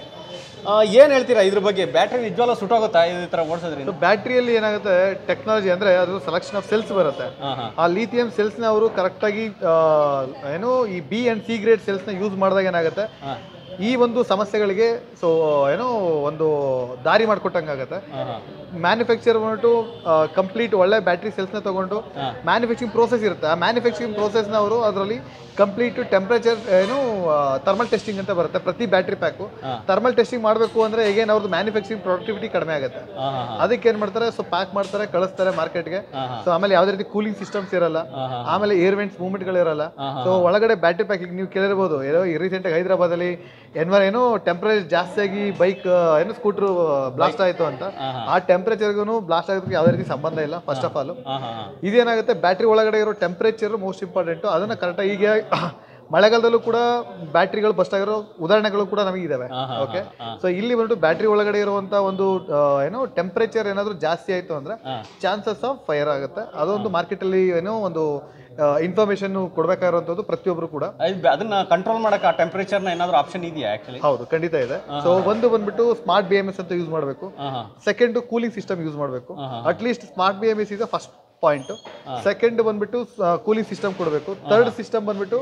Speaker 3: ಏನು ಹೇಳ್ತೀರಾ ಇದ್ರ ಬಗ್ಗೆ ಬ್ಯಾಟ್ರಿ ನಿಜವಾಗ್ಲೂ ಸುಟ್ಟೋಗುತ್ತಾ ಈ ಥರ ಓಡಿಸೋದ್ರಿಂದ
Speaker 4: ಬ್ಯಾಟ್ರಿಯಲ್ಲಿ ಏನಾಗುತ್ತೆ ಟೆಕ್ನಾಲಜಿ ಅಂದ್ರೆ ಅದು ಸೆಲೆಕ್ಷನ್ ಆಫ್ ಸೆಲ್ಸ್ ಬರುತ್ತೆ ಆ ಲಿಥಿಯಂ ಸೆಲ್ಸ್ ನ ಅವರು ಕರೆಕ್ಟ್ ಆಗಿ ಆ, ಏನು ಈ B and C grade cells ನ ಯೂಸ್ ಮಾಡಿದಾಗ ಏನಾಗುತ್ತೆ ಈ ಒಂದು ಸಮಸ್ಯೆಗಳಿಗೆ ಸೊ ಏನೋ ಒಂದು ದಾರಿ ಮಾಡ್ಕೊಟ್ಟಂಗಾಗತ್ತೆ ಮ್ಯಾನುಫ್ಯಾಕ್ಚರ್ ಬಂದ್ಬಿಟ್ಟು ಕಂಪ್ಲೀಟ್ ಒಳ್ಳೆ ಬ್ಯಾಟ್ರಿ ಸೆಲ್ಸ್ನ ತಗೊಂಡು ಮ್ಯಾನುಫ್ಯಾಕ್ಚರಿಂಗ್ ಪ್ರೋಸೆಸ್ ಇರುತ್ತೆ ಆ ಮ್ಯಾನುಫ್ಯಾಕ್ಚರಿಂಗ್ ಪ್ರೋಸೆಸ್ನ ಅವರು ಅದರಲ್ಲಿ ಕಂಪ್ಲೀಟ್ ಟೆಂಪ್ರೇಚರ್ ಏನು ಥರ್ಮಲ್ ಟೆಸ್ಟಿಂಗ್ ಅಂತ ಬರುತ್ತೆ ಪ್ರತಿ ಬ್ಯಾಟ್ರಿ ಪ್ಯಾಕು ಥರ್ಮಲ್ ಟೆಸ್ಟಿಂಗ್ ಮಾಡಬೇಕು ಅಂದ್ರೆ ಹೇಗೇನು ಅವ್ರದ್ದು ಮ್ಯಾನುಫ್ಯಾಕ್ಚರಿಂಗ್ ಪ್ರೊಡಕ್ಟಿವಿಟಿ ಕಡಿಮೆ ಆಗುತ್ತೆ ಅದಕ್ಕೆ ಏನ್ ಮಾಡ್ತಾರೆ ಸೊ ಪ್ಯಾಕ್ ಮಾಡ್ತಾರೆ ಕಳಿಸ್ತಾರೆ ಮಾರ್ಕೆಟ್ಗೆ ಸೊ ಆಮೇಲೆ ಯಾವುದೇ ರೀತಿ ಕೂಲಿಂಗ್ ಸಿಸ್ಟಮ್ಸ್ ಇರಲ್ಲ ಆಮೇಲೆ ಏರ್ ವೆಂಟ್ಸ್ ಮೂವ್ಮೆಂಟ್ಗಳು ಇರಲ್ಲ ಸೊ ಒಳಗಡೆ ಬ್ಯಾಟ್ರಿ ಪ್ಯಾಕ್ ನೀವು ಕೇಳಿರ್ಬೋದು ಏನೋ ರೀಸೆಂಟ್ ಆಗಿ ಹೈದರಾಬಾದಲ್ಲಿ ಎನ್ವರ್ ಏನೋ ಟೆಂಪರೇಚರ್ ಜಾಸ್ತಿ ಆಗಿ ಬೈಕ್ ಏನೋ ಸ್ಕೂಟ್ರು ಬ್ಲಾಸ್ಟ್ ಆಯ್ತು ಅಂತ ಆ ಟೆಂಪರೇಚರ್ಗೂ ಬ್ಲಾಸ್ಟ್ ಆಗೋದಕ್ಕೆ ಯಾವುದೇ ರೀತಿ ಸಂಬಂಧ ಇಲ್ಲ ಫಸ್ಟ್ ಆಫ್ ಆಲ್ ಇದೇನಾಗುತ್ತೆ ಬ್ಯಾಟ್ರಿ ಒಳಗಡೆ ಇರೋ ಟೆಂಪರೇಚರ್ ಮೋಸ್ಟ್ ಇಂಪಾರ್ಟೆಂಟ್ ಅದನ್ನ ಕರೆಕ್ಟಾಗಿ ಈಗ ಮಳೆಗಾಲದಲ್ಲೂ ಕೂಡ ಬ್ಯಾಟ್ರಿಗಳು ಬಸ್ಟ್ ಆಗಿರೋ ಉದಾಹರಣೆಗಳು ಕೂಡ ನಮಗೆ ಇದಾವೆ ಓಕೆ ಸೊ ಇಲ್ಲಿ ಬಂದ್ಬಿಟ್ಟು ಬ್ಯಾಟ್ರಿ ಒಳಗಡೆ ಇರುವಂತ ಒಂದು ಆ, ಏನೋ ಟೆಂಪರೇಚರ್ ಏನಾದರೂ ಜಾಸ್ತಿ ಆಯ್ತು ಅಂದ್ರೆ ಚಾನ್ಸಸ್ ಆಫ್ ಫೈರ್ ಆಗುತ್ತೆ ಅದೊಂದು market ಅಲ್ಲಿ ಏನೋ ಒಂದು ಇನ್ಫಾರ್ಮೇಶನ್ ಕೊಡ್ಬೇಕಾಗಿರುವಂಥದ್ದು ಪ್ರತಿಯೊಬ್ರು ಕೂಡ
Speaker 3: ಅದ್- ಅದನ್ನ ಕಂಟ್ರೋಲ್ ಮಾಡಕ್ಕೆ ಆ ಟೆಂಪರೇಚರ್ನ ಏನಾದರೂ ಆಪ್ಷನ್ ಇದೆಯಾ ಆ್ಯಕ್ಚುಲಿ
Speaker 4: ಹೌದು ಖಂಡಿತ ಇದೆ ಸೊ ಒಂದು ಬಂದ್ಬಿಟ್ಟು ಸ್ಮಾರ್ಟ್ ಬಿ ಎಮ್ ಎಸ್ ಅಂತ ಯೂಸ್ ಮಾಡಬೇಕು ಸೆಕೆಂಡ್ ಕೂಲಿಂಗ್ ಸಿಸ್ಟಮ್ ಯೂಸ್ ಮಾಡಬೇಕು at least smart B M S ಇದೆ ಫಸ್ಟ್ ಪಾಯಿಂಟ್ ಸೆಕೆಂಡ್ ಬಂದ್ಬಿಟ್ಟು ಕೂಲಿಂಗ್ ಸಿಸ್ಟಮ್ ಕೊಡಬೇಕು ಥರ್ಡ್ ಸಿಸ್ಟಮ್ ಬಂದ್ಬಿಟ್ಟು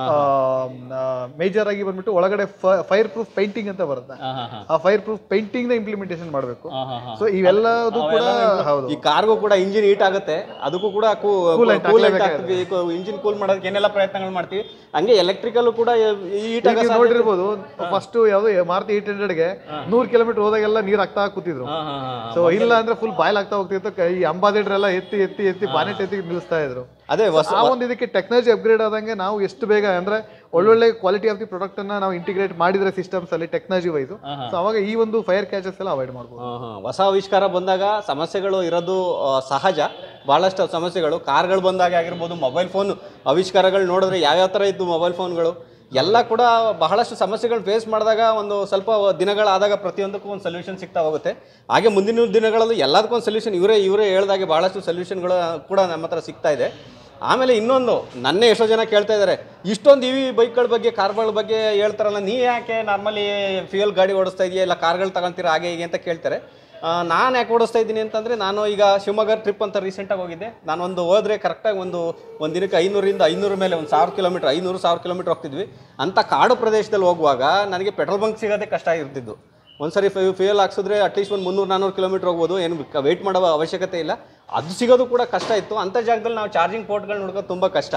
Speaker 4: ಮೇಜರ್ ಆಗಿ ಬಂದ್ಬಿಟ್ಟು ಒಳಗಡೆ ಫೈರ್ ಪ್ರೂಫ್ ಪೇಂಟಿಂಗ್ ಅಂತ ಬರುತ್ತೆ ಆ ಫೈರ್ ಪ್ರೂಫ್ ಪೇಂಟಿಂಗ್ ನ ಇಂಪ್ಲಿಮೆಂಟೇಷನ್ ಮಾಡಬೇಕು ಸೊ ಇವೆಲ್ಲದು ಕೂಡ ಹೌದು
Speaker 3: ಈ ಕಾರ್ಗೂ ಕೂಡ ಇಂಜಿನ್ ಹೀಟ್ ಆಗುತ್ತೆ ಅದಕ್ಕೂ ಕೂಡ
Speaker 4: Coolant
Speaker 3: ಇಂಜಿನ್ ಕೂಲ್ ಮಾಡೋದಕ್ಕೆ ಏನೆಲ್ಲ ಪ್ರಯತ್ನಗಳು ಮಾಡ್ತೀವಿ ಹಂಗೆ ಎಲೆಕ್ಟ್ರಿಕಲ್ ಕೂಡ ಹೀಟ್
Speaker 4: ಈಗ ನೀವು ನೋಡಿರ್ಬೋದು ಫಸ್ಟ್ ಯಾವ್ದು ಮಾರುತಿ ಏಟ್ ಹಂಡ್ರೆಡ್ಗೆ ನೂರ್ ಕಿಲೋಮೀಟರ್ ಹೋದಾಗೆಲ್ಲ ನೀರ್ ಆಗ್ತಾ ಕೂತಿದ್ರು ಸೊ ಇಲ್ಲ ಅಂದ್ರೆ ಫುಲ್ ಬಾಯ್ಲ್ ಆಗ್ತಾ ಹೋಗ್ತಿತ್ತು ಕ- ಈ ಅಂಬಾಸಿಡರ್ ಎಲ್ಲ ಎತ್ತಿ ಎತ್ತಿ ಎತ್ತಿ ಬಾನೆಟ್ ಎತ್ತಿ ನಿಲ್ಲಿಸ್ತಾ ಇದ್ರು
Speaker 3: ಅದೇ ಹೊಸ
Speaker 4: ಆ ಒಂದು ಇದಕ್ಕೆ ಟೆಕ್ನಾಲಜಿ ಅಪ್ಗ್ರೇಡ್ ಆದಂಗೆ ನಾವು ಎಷ್ಟು ಬೇಗ ಅಂದ್ರೆ ಒಳ್ಳೊಳ್ಳೆ ಕ್ವಾಲಿಟಿ ಆಫ್ ದಿ ಪ್ರಾಡಕ್ಟ್ ಅನ್ನ ನಾವು ಇಂಟಿಗ್ರೇಟ್ ಮಾಡಿದ್ರೆ ಸಿಸ್ಟಮ್ಸ್ ಅಲ್ಲಿ ಟೆಕ್ನಾಲಜಿ ವೈಸ್ ಸೊ ಅವಾಗ ಈ ಒಂದು ಫೈರ್ ಕ್ಯಾಚಸ್ ಎಲ್ಲ ಅವಾಯ್ಡ್ ಮಾಡ್ಬೋದು
Speaker 3: ಹಾ, ಹಾ. ಹೊಸ ಆವಿಷ್ಕಾರ ಬಂದಾಗ ಸಮಸ್ಯೆಗಳು ಇರೋದು ಆ, ಸಹಜ ಬಹಳಷ್ಟು ಸಮಸ್ಯೆಗಳು ಕಾರ್ಗಳು ಬಂದಾಗ ಆಗಿರ್ಬೋದು ಮೊಬೈಲ್ ಫೋನ್ ಆವಿಷ್ಕಾರಗಳು ನೋಡಿದ್ರೆ ಯಾವ್ಯಾವ ಥರ ಇತ್ತು ಮೊಬೈಲ್ ಫೋನ್ಗಳು ಎಲ್ಲ ಕೂಡ ಬಹಳಷ್ಟು ಸಮಸ್ಯೆಗಳು ಫೇಸ್ ಮಾಡಿದಾಗ ಒಂದು ಸ್ವಲ್ಪ ದಿನಗಳಾದಾಗ ಪ್ರತಿಯೊಂದಕ್ಕೂ ಒಂದು ಸೊಲ್ಯೂಷನ್ ಸಿಗ್ತಾ ಹೋಗುತ್ತೆ ಹಾಗೆ ಮುಂದಿನ ದಿನಗಳಲ್ಲಿ ಎಲ್ಲದಕ್ಕೂ ಒಂದು ಸೊಲ್ಯೂಷನ್ ಇವರೇ ಇವರೇ ಹೇಳ್ದಾಗೆ ಬಹಳಷ್ಟು ಸೊಲ್ಯೂಷನ್ಗಳು ಕೂಡ ನಮ್ಮ ಹತ್ರ ಸಿಗ್ತಾ ಇದೆ ಆಮೇಲೆ ಇನ್ನೊಂದು ನನ್ನೇ ಎಷ್ಟೋ ಜನ ಕೇಳ್ತಾ ಇದ್ದಾರೆ ಇಷ್ಟೊಂದು ಇವಿ ಬೈಕ್ಗಳ ಬಗ್ಗೆ ಕಾರ್ಗಳ ಬಗ್ಗೆ ಹೇಳ್ತಾರಲ್ಲ ನೀ ಯಾಕೆ ನಾರ್ಮಲಿ ಫ್ಯೂಯಲ್ ಗಾಡಿ ಓಡಿಸ್ತಾ ಇದೆಯಾ ಇಲ್ಲ ಕಾರ್ಗಳು ತಗೊಂತೀರಾ ಹಾಗೆ ಹೀಗೆ ಅಂತ ಕೇಳ್ತಾರೆ ನಾನು ಯಾಕೆ ಓಡಿಸ್ತಾ ಇದ್ದೀನಿ ಅಂತಂದರೆ ನಾನು ಈಗ ಶಿವಮೊಗ್ಗ ಟ್ರಿಪ್ ಅಂತ ರೀಸೆಂಟಾಗಿ ಹೋಗಿದ್ದೆ ನಾನು ಒಂದು ಹೋದರೆ ಕರೆಕ್ಟಾಗಿ ಒಂದು ಒಂದು ದಿನಕ್ಕೆ ಐನೂರಿಂದ ಐನೂರ ಮೇಲೆ ಒಂದು ಸಾವಿರ ಕಿಲೋಮೀಟ್ರ್ ಐನೂರು ಸಾವಿರ ಕಿಲೋಮೀಟ್ರ್ ಹೋಗ್ತಿದ್ವಿ ಅಂಥ ಕಾಡು ಪ್ರದೇಶದಲ್ಲಿ ಹೋಗುವಾಗ ನನಗೆ ಪೆಟ್ರೋಲ್ ಬಂಕ್ ಸಿಗೋದೇ ಕಷ್ಟ ಆಗಿರ್ತಿದ್ದು ಒಂದ್ಸರಿ ಫ್ಯೂ ಫ್ಯೂಯಲ್ ಹಾಕ್ಸಿದ್ರೆ ಅಟ್ಲೀಸ್ಟ್ ಒಂದು ಮುನ್ನೂರು ನಾನ್ನೂರು ಕಿಲೋಮೀಟ್ರ್ ಹೋಗ್ಬೋದು ಏನು ವೆಯ್ಟ್ ಮಾಡೋ ಅವಶ್ಯಕತೆ ಇಲ್ಲ ಅದು ಸಿಗೋದು ಕೂಡ ಕಷ್ಟ ಇತ್ತು ಅಂಥ ಜಾಗದಲ್ಲಿ ನಾವು ಚಾರ್ಜಿಂಗ್ ಪೋರ್ಟ್ಗಳು ನೋಡ್ಕೋದು ತುಂಬ ಕಷ್ಟ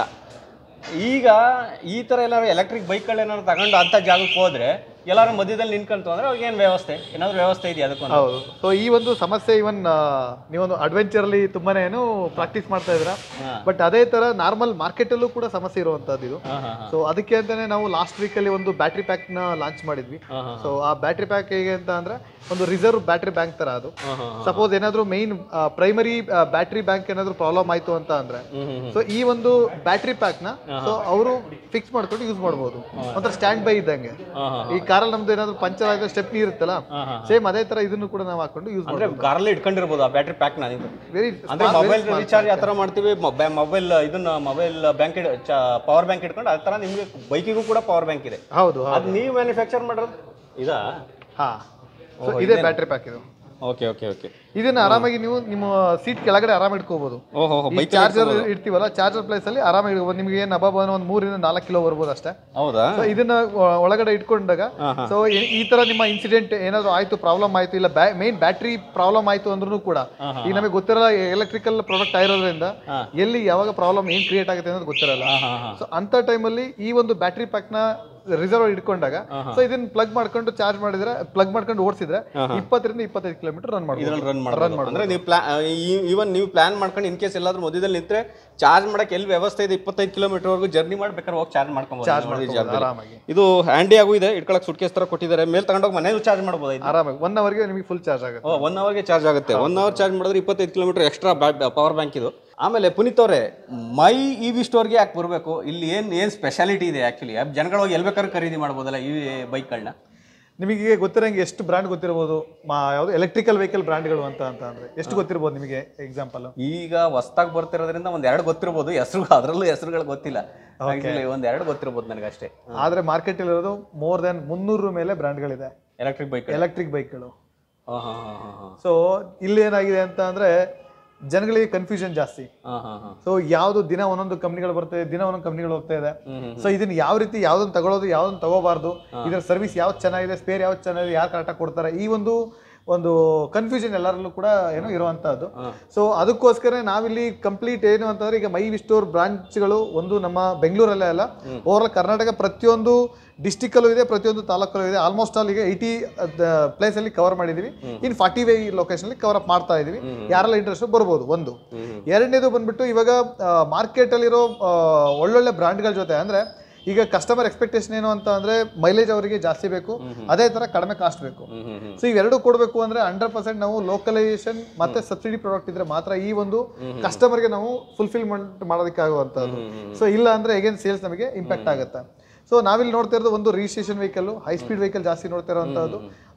Speaker 3: ಈಗ ಈ ಥರ ಎಲ್ಲಾರು ಎಲೆಕ್ಟ್ರಿಕ್ ಬೈಕ್ಗಳು ಏನಾದ್ರು ತಗೊಂಡು ಅಂಥ ಜಾಗಕ್ಕೆ ಹೋದ್ರೆ ಎಲ್ಲಾರು ಮಧ್ಯದಲ್ಲಿ ನಿಂತ್ಕೊಂತು ಅಂದ್ರೆ ಅವ್ರಿಗೆ ಏನು ವ್ಯವಸ್ಥೆ ಏನಾದ್ರು ವ್ಯವಸ್ಥೆ ಇದೆಯಾ ಅದಕ್ಕೂ
Speaker 4: ಹೌದು ಸೊ ಈ ಒಂದು ಸಮಸ್ಯೆ ಇವನ್ ನೀವೊಂದು ಅಡ್ವೆಂಚರ್ ಅಲ್ಲಿ ತುಂಬಾನೇ ಏನು ಪ್ರಾಕ್ಟೀಸ್ ಮಾಡ್ತಾ ಇದ್ದೀರಾ ಬಟ್ ಅದೇ ತರ ನಾರ್ಮಲ್ ಮಾರ್ಕೆಟ್ ಅಲ್ಲೂ ಕೂಡ ಸಮಸ್ಯೆ ಇರುವಂತದ್ದು ಇದು ಸೊ ಅದಕ್ಕೆ ಅಂತಾನೆ ನಾವು ಲಾಸ್ಟ್ ವೀಕ್ ಅಲ್ಲಿ ಒಂದು ಬ್ಯಾಟ್ರಿ ಪ್ಯಾಕ್ ನ ಲಾಂಚ್ ಮಾಡಿದ್ವಿ ಸೊ ಆ ಬ್ಯಾಟ್ರಿ ಪ್ಯಾಕ್ ಹೇಗೆ ಅಂತ ಅಂದ್ರೆ ಒಂದು ರಿಸರ್ವ್ ಬ್ಯಾಟ್ರಿ ಬ್ಯಾಂಕ್ ತರ ಅದು ಸಪೋಸ್ ಏನಾದ್ರು ಮೈನ್ ಪ್ರೈಮರಿ ಬ್ಯಾಟ್ರಿ ಬ್ಯಾಂಕ್ ಏನಾದ್ರು ಪ್ರಾಬ್ಲಮ್ ಆಯ್ತು ಅಂತ ಅಂದ್ರೆ ಸೊ ಈ ಒಂದು ಬ್ಯಾಟ್ರಿ ಪ್ಯಾಕ್ ನ ಸೊ ಅವರು ಫಿಕ್ಸ್ ಮಾಡ್ಕೊಂಡು ಯೂಸ್ ಮಾಡ್ಬೋದು ಒಂಥರ ಸ್ಟ್ಯಾಂಡ್ ಬೈ ಇದ್ದಂಗೆ ಈ ಕಾರಲ್ಲಿ ನಮ್ದು ಏನಾದ್ರು ಪಂಚರ್ ಆದ್ರೆ ಸ್ಟೆಪ್ನಿ ಇರುತ್ತಲ್ಲ ಸೇಮ್ ಅದೇ ತರ ಇದನ್ನು ಕೂಡ ನಾವು ಹಾಕೊಂಡು ಯೂಸ್
Speaker 3: ಅಂದ್ರೆ
Speaker 4: ಮಾಡ್ಬೋದು
Speaker 3: ಕಾರಲ್ಲಿ ಇಟ್ಕೊಂಡಿರ್ಬೋದು ಆ ಬ್ಯಾಟ್ರಿ ಪ್ಯಾಕ್ನ ನೀವು
Speaker 4: ವೆರಿ
Speaker 3: ಅಂದ್ರೆ ಮೊಬೈಲ್ ರೀಚಾರ್ಜ್ ಆ ಥರ ಮಾಡ್ತೀವಿ ಮೊಬೈಲ್ ಇದನ್ನ ಮೊಬೈಲ್ ಬ್ಯಾಂಕ್ ಪವರ್ ಬ್ಯಾಂಕ್ ಇಟ್ಕೊಂಡು ಅದೇ ಥರ ನಿಮಗೆ ಬೈಕಿಗೂ ಕೂಡ ಪವರ್ ಬ್ಯಾಂಕ್ ಇದೆ
Speaker 4: ಹೌದು ಹೌದು.
Speaker 3: ಅದು ನೀವು ಮ್ಯಾನುಫ್ಯಾಕ್ಚರ್ ಮಾಡೋದು ಇದಾ
Speaker 4: ಹಾ So ಇದೇ ಬ್ಯಾಟ್ರಿ ಪ್ಯಾಕ್ ಇದು
Speaker 3: ಓಕೆ ಓಕೆ ಓಕೆ
Speaker 4: ಇದನ್ನ ಆರಾಮಾಗಿ ನೀವು ನಿಮ್ಮ ಸೀಟ್ ಕೆಳಗಡೆ ಆರಾಮ ಇಟ್ಕೋಬಹುದು
Speaker 3: ಓಹೋ
Speaker 4: ಈ ಚಾರ್ಜರ್ ಇಡ್ತೀವಲ್ಲ ಚಾರ್ಜರ್ ಪ್ಲೇಸ್ ಅಲ್ಲಿ ಆರಾಮಾಗಿ ಇಡ್ಬೋದು ನಿಮ್ಗೆ ಏನು ಅಬಾಬ ಒಂದು ಮೂರಿಂದ ನಾಲ್ಕು ಕಿಲೋ ಬರ್ಬೋದು ಅಷ್ಟೇ
Speaker 3: ಹೌದಾ
Speaker 4: ಸೊ ಇದನ್ನ ಒ- ಒಳಗಡೆ ಇಟ್ಕೊಂಡಾಗ ಸೊ ಈ ತರ ನಿಮ್ಮ ಇನ್ಸಿಡೆಂಟ್ ಏನಾದ್ರು ಆಯ್ತು ಪ್ರಾಬ್ಲಮ್ ಆಯ್ತು ಇಲ್ಲ ಮೇನ್ ಬ್ಯಾಟ್ರಿ ಪ್ರಾಬ್ಲಮ್ ಆಯ್ತು ಅಂದ್ರೂ ಕೂಡ ಈಗ ನಮಗೆ ಗೊತ್ತಿರಲ್ಲ ಎಲೆಕ್ಟ್ರಿಕಲ್ ಪ್ರಾಡಕ್ಟ್ ಆಗಿರೋದ್ರಿಂದ ಎಲ್ಲಿ ಯಾವಾಗ ಪ್ರಾಬ್ಲಮ್ ಏನ್ ಕ್ರಿಯೇಟ್ ಆಗುತ್ತೆ ಅನ್ನೋದು ಗೊತ್ತಿರಲ್ಲ ಸೊ ಅಂತ ಟೈಮಲ್ಲಿ ಈ ಒಂದು ಬ್ಯಾಟ್ರಿ ಪ್ಯಾಕ್ ನ ರಿಸರ್ವ್ ಇಟ್ಕೊಂಡಾಗ ಸೊ ಇದನ್ನ ಪ್ಲಗ್ ಮಾಡ್ಕೊಂಡು ಚಾರ್ಜ್ ಮಾಡಿದ್ರೆ ಪ್ಲಗ್ ಮಾಡ್ಕೊಂಡು ಓಡಿಸಿದ್ರೆ ಇಪ್ಪತ್ತರಿಂದ ಇಪ್ಪತ್ತೈದು ಕಿಲೋಮೀಟರ್ ರನ್ ಮಾಡ್ಬೋದು
Speaker 3: ಇದ್ರಲ್ಲಿ ರನ್ ಮಾಡ್ಬೋದು ಅಂದ್ರೆ ನೀವು ಪ್ಲಾನ್ ಈವನ್ ನೀವು ಪ್ಲಾನ್ ಮಾಡ್ಕೊಂಡು ಇನ್ ಕೇಸ್ ಎಲ್ಲಾದ್ರೂ ಮಧ್ಯದಲ್ಲಿ ನಿಂತ್ರೆ ಚಾರ್ಜ್ ಮಾಡಕ್ಕೆ ಎಲ್ಲಿ ವ್ಯವಸ್ಥೆ ಇದೆ ಇಪ್ಪತ್ತೈದು ಕಿಲೋಮೀಟರ್ ವರೆಗೂ ಜರ್ನಿ ಮಾಡ್ಬೇಕಾದ್ರೆ ಹೋಗಿ ಚಾರ್ಜ್ ಮಾಡ್ಕೊಬೋದು
Speaker 4: ಆರಾಮಾಗಿ
Speaker 3: ಇದು ಹ್ಯಾಂಡಿ ಆಗೂ ಇದೆ ಇಟ್ಕೊಳಕ್ ಸುಟ್ಕೇಸ್ ತರ ಕೊಟ್ಟಿದ್ದಾರೆ ಮೇಲೆ ತಗೊಂಡೋಗಿ ಮನೇಲಿ ಚಾರ್ಜ್ ಮಾಡ್ಬೋದು ಇದು
Speaker 4: ಆರಾಮಾಗಿ ಒನ್ ಅವರ್ಗೆ ನಿಮಗೆ ಫುಲ್ ಚಾರ್ಜ್ ಆಗುತ್ತೆ
Speaker 3: ಒನ್ ಅವರ್ಗೆ ಚಾರ್ಜ್ ಆಗುತ್ತೆ ಒನ್ ಅವರ್ ಚಾರ್ಜ್ ಮಾಡಿದ್ರೆ ಇಪ್ಪತ್ತೈದು ಕಿಲೋಮೀಟರ್ ಎಕ್ಸ್ಟ್ರಾ ಪವರ್ ಬ್ಯಾಂಕ್ ಇದು ಆಮೇಲೆ ಪುನೀತ್ ಅವರೇ ಮೈ ಇ ವಿ ಸ್ಟೋರ್ಗೆ ಯಾಕೆ ಬರಬೇಕು ಇಲ್ಲಿ ಏನು ಏನು ಸ್ಪೆಷಾಲಿಟಿ ಇದೆ ಆ್ಯಕ್ಚುಲಿ ಜನಗಳು ಹೋಗಿ ಎಲ್ಲಿ ಬೇಕಾದ್ರೂ ಖರೀದಿ ಮಾಡ್ಬೋದಲ್ಲ ಈ ಬೈಕ್ಗಳನ್ನ
Speaker 4: ನಿಮಗೆ ಗೊತ್ತಿರಂಗೆ ಎಷ್ಟು ಬ್ರ್ಯಾಂಡ್ ಗೊತ್ತಿರ್ಬೋದು ಮಾ ಯಾವುದು ಎಲೆಕ್ಟ್ರಿಕಲ್ ವೆಹಿಕಲ್ ಬ್ರ್ಯಾಂಡ್ಗಳು ಅಂತ ಅಂತ ಅಂದ್ರೆ ಎಷ್ಟು ಗೊತ್ತಿರ್ಬೋದು ನಿಮಗೆ ಎಕ್ಸಾಂಪಲ್
Speaker 3: ಈಗ ಹೊಸ್ದಾಗಿ ಬರ್ತಿರೋದ್ರಿಂದ ಒಂದ್ ಎರಡು ಗೊತ್ತಿರ್ಬೋದು ಹೆಸರು ಅದರಲ್ಲೂ ಹೆಸರುಗಳು ಗೊತ್ತಿಲ್ಲ ಆಕ್ಚುಲಿ ಒಂದ್ ಎರಡು ಗೊತ್ತಿರ್ಬೋದು ನನಗಷ್ಟೇ
Speaker 4: ಆದ್ರೆ ಮಾರ್ಕೆಟ್ ಇರೋದು ಮೋರ್ ದೆನ್ ಮುನ್ನೂರು ಮೇಲೆ ಬ್ರ್ಯಾಂಡ್ಗಳಿದೆ
Speaker 3: ಎಲೆಕ್ಟ್ರಿಕ್ ಬೈಕ್
Speaker 4: ಎಲೆಕ್ಟ್ರಿಕ್ ಬೈಕ್ಗಳು
Speaker 3: ಹಾಂ ಹಾಂ ಹಾಂ ಹಾಂ ಹಾಂ
Speaker 4: ಸೊ ಇಲ್ಲಿ ಏನಾಗಿದೆ ಅಂತ ಅಂದ್ರೆ ಜನಗಳಿಗೆ ಕನ್ಫ್ಯೂಷನ್ ಜಾಸ್ತಿ
Speaker 3: ಹಾಂ ಹಾಂ ಹಾಂ
Speaker 4: ಸೊ ಯಾವ್ದು ದಿನ ಒಂದೊಂದು ಕಂಪ್ನಿಗಳು ಬರ್ತದೆ ದಿನ ಒಂದೊಂದು ಕಂಪ್ನಿಗಳು ಹೋಗ್ತಾ ಇದೆ ಸೊ ಇದನ್ನ ಯಾವ ರೀತಿ ಯಾವ್ದನ್ನ ತಗೊಳ್ಳೋದು ಯಾವ್ದನ್ನ ತಗೋಬಾರ್ದು ಇದರ ಸರ್ವಿಸ್ ಯಾವ್ದು ಚೆನ್ನಾಗಿದೆ ಸ್ಪೇರ್ ಯಾವ್ದು ಚೆನ್ನಾಗಿದೆ ಯಾರು ಕರೆಕ್ಟಾಗಿ ಕೊಡ್ತಾರೆ ಈ ಒಂದು ಒಂದು ಕನ್ಫ್ಯೂಷನ್ ಎಲ್ಲರಲ್ಲೂ ಕೂಡ ಏನೋ ಇರುವಂತಹದ್ದು ಸೊ ಅದಕ್ಕೋಸ್ಕರ ನಾವಿಲ್ಲಿ ಕಂಪ್ಲೀಟ್ ಏನು ಅಂತಂದ್ರೆ ಈಗ ಮೈ ವಿಸ್ಟೋರ್ ಬ್ರಾಂಚ್ಗಳು ಒಂದು ನಮ್ಮ ಬೆಂಗಳೂರಲ್ಲೇ ಅಲ್ಲ ಓವರ್ ಕರ್ನಾಟಕ ಪ್ರತಿಯೊಂದು ಡಿಸ್ಟಿಕ್ ಅಲ್ಲೂ ಇದೆ ಪ್ರತಿಯೊಂದು ತಾಲೂಕಲ್ಲೂ ಇದೆ ಆಲ್ಮೋಸ್ಟ್ ಆಲ್ ಈಗ ಏಯ್ಟಿ ಪ್ಲೇಸ್ ಅಲ್ಲಿ ಕವರ್ ಮಾಡಿದೀವಿ ಇನ್ ಫಾರ್ಟಿ ವೈ ಲೊಕೇಶನ್ ಅಲ್ಲಿ ಕವರ್ ಅಪ್ ಮಾಡ್ತಾ ಇದೀವಿ ಯಾರೆಲ್ಲ ಇಂಟ್ರೆಸ್ಟ್ ಬರ್ಬೋದು ಒಂದು ಎರಡನೇದು ಬಂದ್ಬಿಟ್ಟು ಇವಾಗ ಮಾರ್ಕೆಟ್ ಅಲ್ಲಿರೋ ಆ, ಒಳ್ಳೊಳ್ಳೆ ಬ್ರಾಂಡ್ಗಳ ಜೊತೆ ಅಂದ್ರೆ ಈಗ ಕಸ್ಟಮರ್ ಎಕ್ಸ್ಪೆಕ್ಟೇಷನ್ ಏನು ಅಂತ ಅಂದ್ರೆ ಮೈಲೇಜ್ ಅವರಿಗೆ ಜಾಸ್ತಿ ಬೇಕು ಅದೇ ತರ ಕಡಿಮೆ ಕಾಸ್ಟ್ ಬೇಕು ಸೊ ಇವೆರಡು ಕೊಡಬೇಕು ಅಂದ್ರೆ ಹಂಡ್ರೆಡ್ ಪರ್ಸೆಂಟ್ ನಾವು ಲೋಕಲೈಸೇಷನ್ ಮತ್ತೆ ಸಬ್ಸಿಡಿ ಪ್ರಾಡಕ್ಟ್ ಇದ್ರೆ ಮಾತ್ರ ಈ ಒಂದು ಕಸ್ಟಮರ್ಗೆ ನಾವು ಫುಲ್ಫಿಲ್ಮೆಂಟ್ ಮಾಡೋದಕ್ಕಾಗುವಂಥದ್ದು ಸೊ ಇಲ್ಲ ಅಂದ್ರೆ ಎಗೇನ್ ಸೇಲ್ಸ್ ನಮಗೆ ಇಂಪ್ಯಾಕ್ಟ್ ಆಗುತ್ತೆ ಸೊ ನಾವಿಲ್ಲಿ ನೋಡ್ತಾ ಇರೋದು ಒಂದು registration vehicle high speed vehicle ಜಾಸ್ತಿ ನೋಡ್ತಾ ಇರೋವಂಥದ್ದು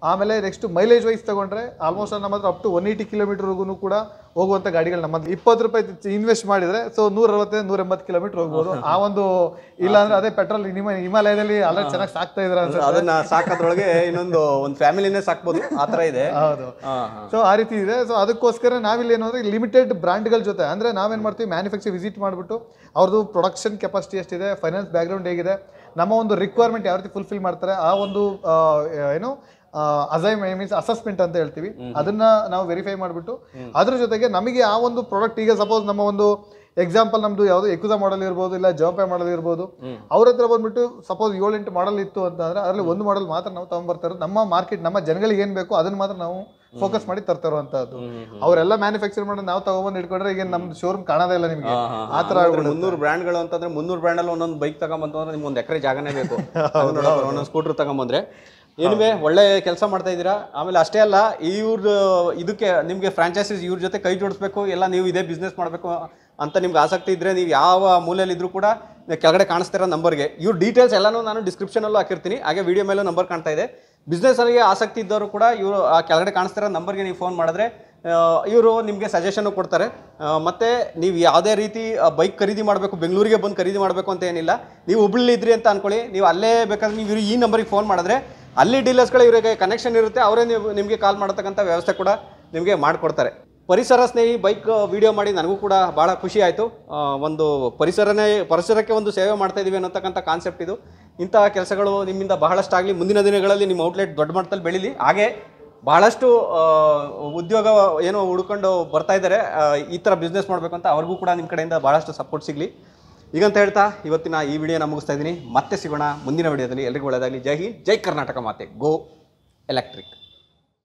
Speaker 4: ಆಮೇಲೆ ನೆಕ್ಸ್ಟ್ ಮೈಲೇಜ್ ವೈಸ್ ತಗೊಂಡ್ರೆ ಆಲ್ಮೋಸ್ಟ್ ನಮ್ಮ ಹತ್ರ ಅಪ್ ಟು ಒನ್ ಏಯ್ಟಿ ಕಿಲೋಮೀಟರ್ಗೂ ಕೂಡ ಹೋಗುವಂಥ ಗಾಡಿಗಳು ನಮ್ಮ ಇಪ್ಪತ್ತು ರೂಪಾಯಿ ಇನ್ವೆಸ್ಟ್ ಮಾಡಿದ್ರೆ ಸೊ ನೂರ ಅರವತ್ತೈದು ನೂರ ಎಂಬತ್ತು ಕಿಲೋಮೀಟರ್ ಹೋಗ್ಬೋದು ಆ ಒಂದು ಇಲ್ಲ ಅಂದ್ರೆ ಅದೇ ಪೆಟ್ರೋಲ್ ನಿಮ್ಮ ಹಿಮಾಲಯದಲ್ಲಿ ಅಲ್ಲ ಚೆನ್ನಾಗಿ ಸಾಕ್ತಾ ಇದ್ರ ಅನ್ಸುತ್ತೆ
Speaker 3: ಅದನ್ನ ಸಾಕೋದ್ರೊಳಗೆ ಇನ್ನೊಂದು ಒಂದು ಫ್ಯಾಮಿಲಿನೇ ಸಾಕ್ಬೋದು ಆ ಥರ ಇದೆ
Speaker 4: ಹೌದು
Speaker 3: ಹಾ, ಹಾ.
Speaker 4: ಸೊ ಆ ರೀತಿ ಇದೆ ಸೊ ಅದಕ್ಕೋಸ್ಕರ ನಾವಿಲ್ಲಿ ಏನು ಅಂದ್ರೆ ಲಿಮಿಟೆಡ್ ಬ್ರ್ಯಾಂಡ್ಗಳ ಜೊತೆ ಅಂದ್ರೆ ನಾವೇನ್ ಮಾಡ್ತೀವಿ ಮ್ಯಾನುಫ್ಯಾಕ್ಚರ್ ವಿಸಿಟ್ ಮಾಡಿಬಿಟ್ಟು ಅವ್ರದ್ದು ಪ್ರೊಡಕ್ಷನ್ ಕೆಪಾಸಿಟಿ ಎಷ್ಟಿದೆ ಫೈನಾನ್ಸ್ ಬ್ಯಾಕ್ಗ್ರೌಂಡ್ ಹೇಗಿದೆ ನಮ್ಮ ಒಂದು ರಿಕ್ವೈರ್ಮೆಂಟ್ ಯಾವ ರೀತಿ ಫುಲ್ಫಿಲ್ ಮಾಡ್ತಾರೆ ಆ ಒಂದು ಆ, ಏನು ಅಸೈ ಮೀನ್ಸ್ ಅಸೆಸ್ಮೆಂಟ್ ಅಂತ ಹೇಳ್ತೀವಿ ಅದನ್ನ ನಾವು ವೆರಿಫೈ ಮಾಡಿಬಿಟ್ಟು ಅದ್ರ ಜೊತೆಗೆ ನಮಗೆ ಆ ಒಂದು ಪ್ರಾಡಕ್ಟ್ ಈಗ ಸಪೋಸ್ ನಮ್ಮ ಒಂದು ಎಕ್ಸಾಂಪಲ್ ನಮ್ದು ಯಾವುದು ಎಕ್ಯುಸಾ ಮಾಡಲ್ ಇರ್ಬೋದು ಇಲ್ಲ ಜವಾಪೆ ಮಾಡಲ್ ಇರ್ಬೋದು ಅವ್ರ ಹತ್ರ ಬಂದ್ಬಿಟ್ಟು ಸಪೋಸ್ ಏಳೆಂಟು ಮಾಡಲ್ ಇತ್ತು ಅಂತ ಅಂದ್ರೆ ಅದರಲ್ಲಿ ಒಂದು ಮಾಡಲ್ ಮಾತ್ರ ನಾವು ತಗೊಂಡ್ಬರ್ತಾ ಇರೋದು ನಮ್ಮ ಮಾರ್ಕೆಟ್ ನಮ್ಮ ಜನಗಳಿಗೆ ಏನ್ ಬೇಕು ಅದನ್ನ ಮಾತ್ರ ನಾವು ಫೋಕಸ್ ಮಾಡಿ ತರ್ತಾ ಇರುವಂತದ್ದು ಅವರೆಲ್ಲ ಮ್ಯಾನುಫ್ಯಾಕ್ಚರ್ ಮಾಡೋದು ನಾವು ತಗೊಂಡ್ಬಂದು ಇಟ್ಕೊಂಡ್ರೆ ಈಗ ನಮ್ದು ಶೋರೂಮ್ ಕಾಣೋದೇ ಇಲ್ಲ ನಿಮಗೆ ಆ ತರ
Speaker 3: ಅಂದ್ರೆ ಮುನ್ನೂರು ಬ್ರ್ಯಾಂಡ್ಗಳು ಅಂತಂದ್ರೆ ಮುನ್ನೂರು ಬ್ರ್ಯಾಂಡಲ್ಲಿ ಒಂದೊಂದು ಬೈಕ್ ತಗೊಂಬಂತು ಅಂದ್ರೆ ನಿಮ್ಗೆ ಒಂದು ಎಕರೆ ಜಾಗನೇ ಬೇಕು ಒಂದೊಂದು ಸ್ಕೂಟರ್ ತಗೊಂಬಂದ್ರೆ ಏನಿವೆ ಒಳ್ಳೆ ಕೆಲಸ ಮಾಡ್ತಾ ಇದ್ದೀರಾ ಆಮೇಲೆ ಅಷ್ಟೇ ಅಲ್ಲ ಇವ್ರದ್ದು ಇದಕ್ಕೆ ನಿಮಗೆ ಫ್ರಾಂಚೈಸೀಸ್ ಇವ್ರ ಜೊತೆ ಕೈ ಜೋಡಿಸ್ಬೇಕು ಎಲ್ಲ ನೀವು ಇದೇ ಬಿಸ್ನೆಸ್ ಮಾಡಬೇಕು ಅಂತ ನಿಮ್ಗೆ ಆಸಕ್ತಿ ಇದ್ದರೆ ನೀವು ಯಾವ ಮೂಲೆಯಲ್ಲಿ ಇದ್ರೂ ಕೂಡ ಕೆಳಗಡೆ ಕಾಣಿಸ್ತಿರೋ ನಂಬರ್ಗೆ ಇವ್ರ ಡೀಟೇಲ್ಸ್ ಎಲ್ಲನೂ ನಾನು ಡಿಸ್ಕ್ರಿಪ್ಷನಲ್ಲೂ ಹಾಕಿರ್ತೀನಿ ಹಾಗೆ ವಿಡಿಯೋ ಮೇಲೂ ನಂಬರ್ ಕಾಣ್ತಾ ಇದೆ ಬಿಸ್ನೆಸ್ಸಲ್ಲಿ ಆಸಕ್ತಿ ಇದ್ದವರು ಕೂಡ ಇವರು ಆ ಕೆಳಗಡೆ ಕಾಣಿಸ್ತಿರೋ ನಂಬರ್ಗೆ ನೀವು ಫೋನ್ ಮಾಡಿದ್ರೆ ಇವರು ನಿಮಗೆ ಸಜೆಷನ್ನು ಕೊಡ್ತಾರೆ ಆ, ಮತ್ತೆ ನೀವು ಯಾವುದೇ ರೀತಿ ಬೈಕ್ ಖರೀದಿ ಮಾಡಬೇಕು ಬೆಂಗಳೂರಿಗೆ ಬಂದು ಖರೀದಿ ಮಾಡಬೇಕು ಅಂತ ಏನಿಲ್ಲ ನೀವು ಹುಬ್ಳಿ ಇದ್ರಿ ಅಂತ ಅನ್ಕೊಳ್ಳಿ ನೀವು ಅಲ್ಲೇ ಬೇಕಾದ್ರೆ ನೀವು ಇವ್ರು ಈ ನಂಬರಿಗೆ ಫೋನ್ ಮಾಡಿದ್ರೆ ಅಲ್ಲಿ ಡೀಲರ್ಸ್ಗಳು ಇವರಿಗೆ ಕನೆಕ್ಷನ್ ಇರುತ್ತೆ ಅವರೇ ನೀವು ನಿಮಗೆ ಕಾಲ್ ಮಾಡತಕ್ಕಂಥ ವ್ಯವಸ್ಥೆ ಕೂಡ ನಿಮಗೆ ಮಾಡಿಕೊಡ್ತಾರೆ ಪರಿಸರ ಸ್ನೇಹಿ ಬೈಕ್ ವಿಡಿಯೋ ಮಾಡಿ ನನಗೂ ಕೂಡ ಭಾಳ ಖುಷಿ ಆಯಿತು ಒಂದು ಪರಿಸರನೇ ಪರಿಸರಕ್ಕೆ ಒಂದು ಸೇವೆ ಮಾಡ್ತಾ ಇದೀವಿ ಅನ್ನೋತಕ್ಕಂಥ ಕಾನ್ಸೆಪ್ಟ್ ಇದು ಇಂಥ ಕೆಲಸಗಳು ನಿಮ್ಮಿಂದ ಬಹಳಷ್ಟು ಆಗಲಿ ಮುಂದಿನ ದಿನಗಳಲ್ಲಿ ನಿಮ್ಮ ಔಟ್ಲೆಟ್ ದೊಡ್ಡ ಮಟ್ಟದಲ್ಲಿ ಬೆಳೀಲಿ ಹಾಗೆ ಬಹಳಷ್ಟು ಆ, ಉದ್ಯೋಗ ಏನೋ ಹುಡ್ಕೊಂಡು ಬರ್ತಾ ಇದ್ದಾರೆ ಆ, ಈ ಥರ ಬಿಸ್ನೆಸ್ ಮಾಡಬೇಕು ಅಂತ ಅವ್ರಿಗೂ ಕೂಡ ನಿಮ್ಮ ಕಡೆಯಿಂದ ಬಹಳಷ್ಟು ಸಪೋರ್ಟ್ ಸಿಗಲಿ ಈಗಂತ ಹೇಳ್ತಾ ಇವತ್ತಿನ ಈ ವಿಡಿಯೋನ ಮುಗಿಸ್ತಾ ಇದ್ದೀನಿ ಮತ್ತೆ ಸಿಗೋಣ ಮುಂದಿನ ವಿಡಿಯೋದಲ್ಲಿ ಎಲ್ರಿಗೂ ಒಳ್ಳೆಯದಾಗಲಿ ಜೈ ಹಿಂದ್ ಜೈ ಕರ್ನಾಟಕ ಮಾತೆ ಗೋ ಎಲೆಕ್ಟ್ರಿಕ್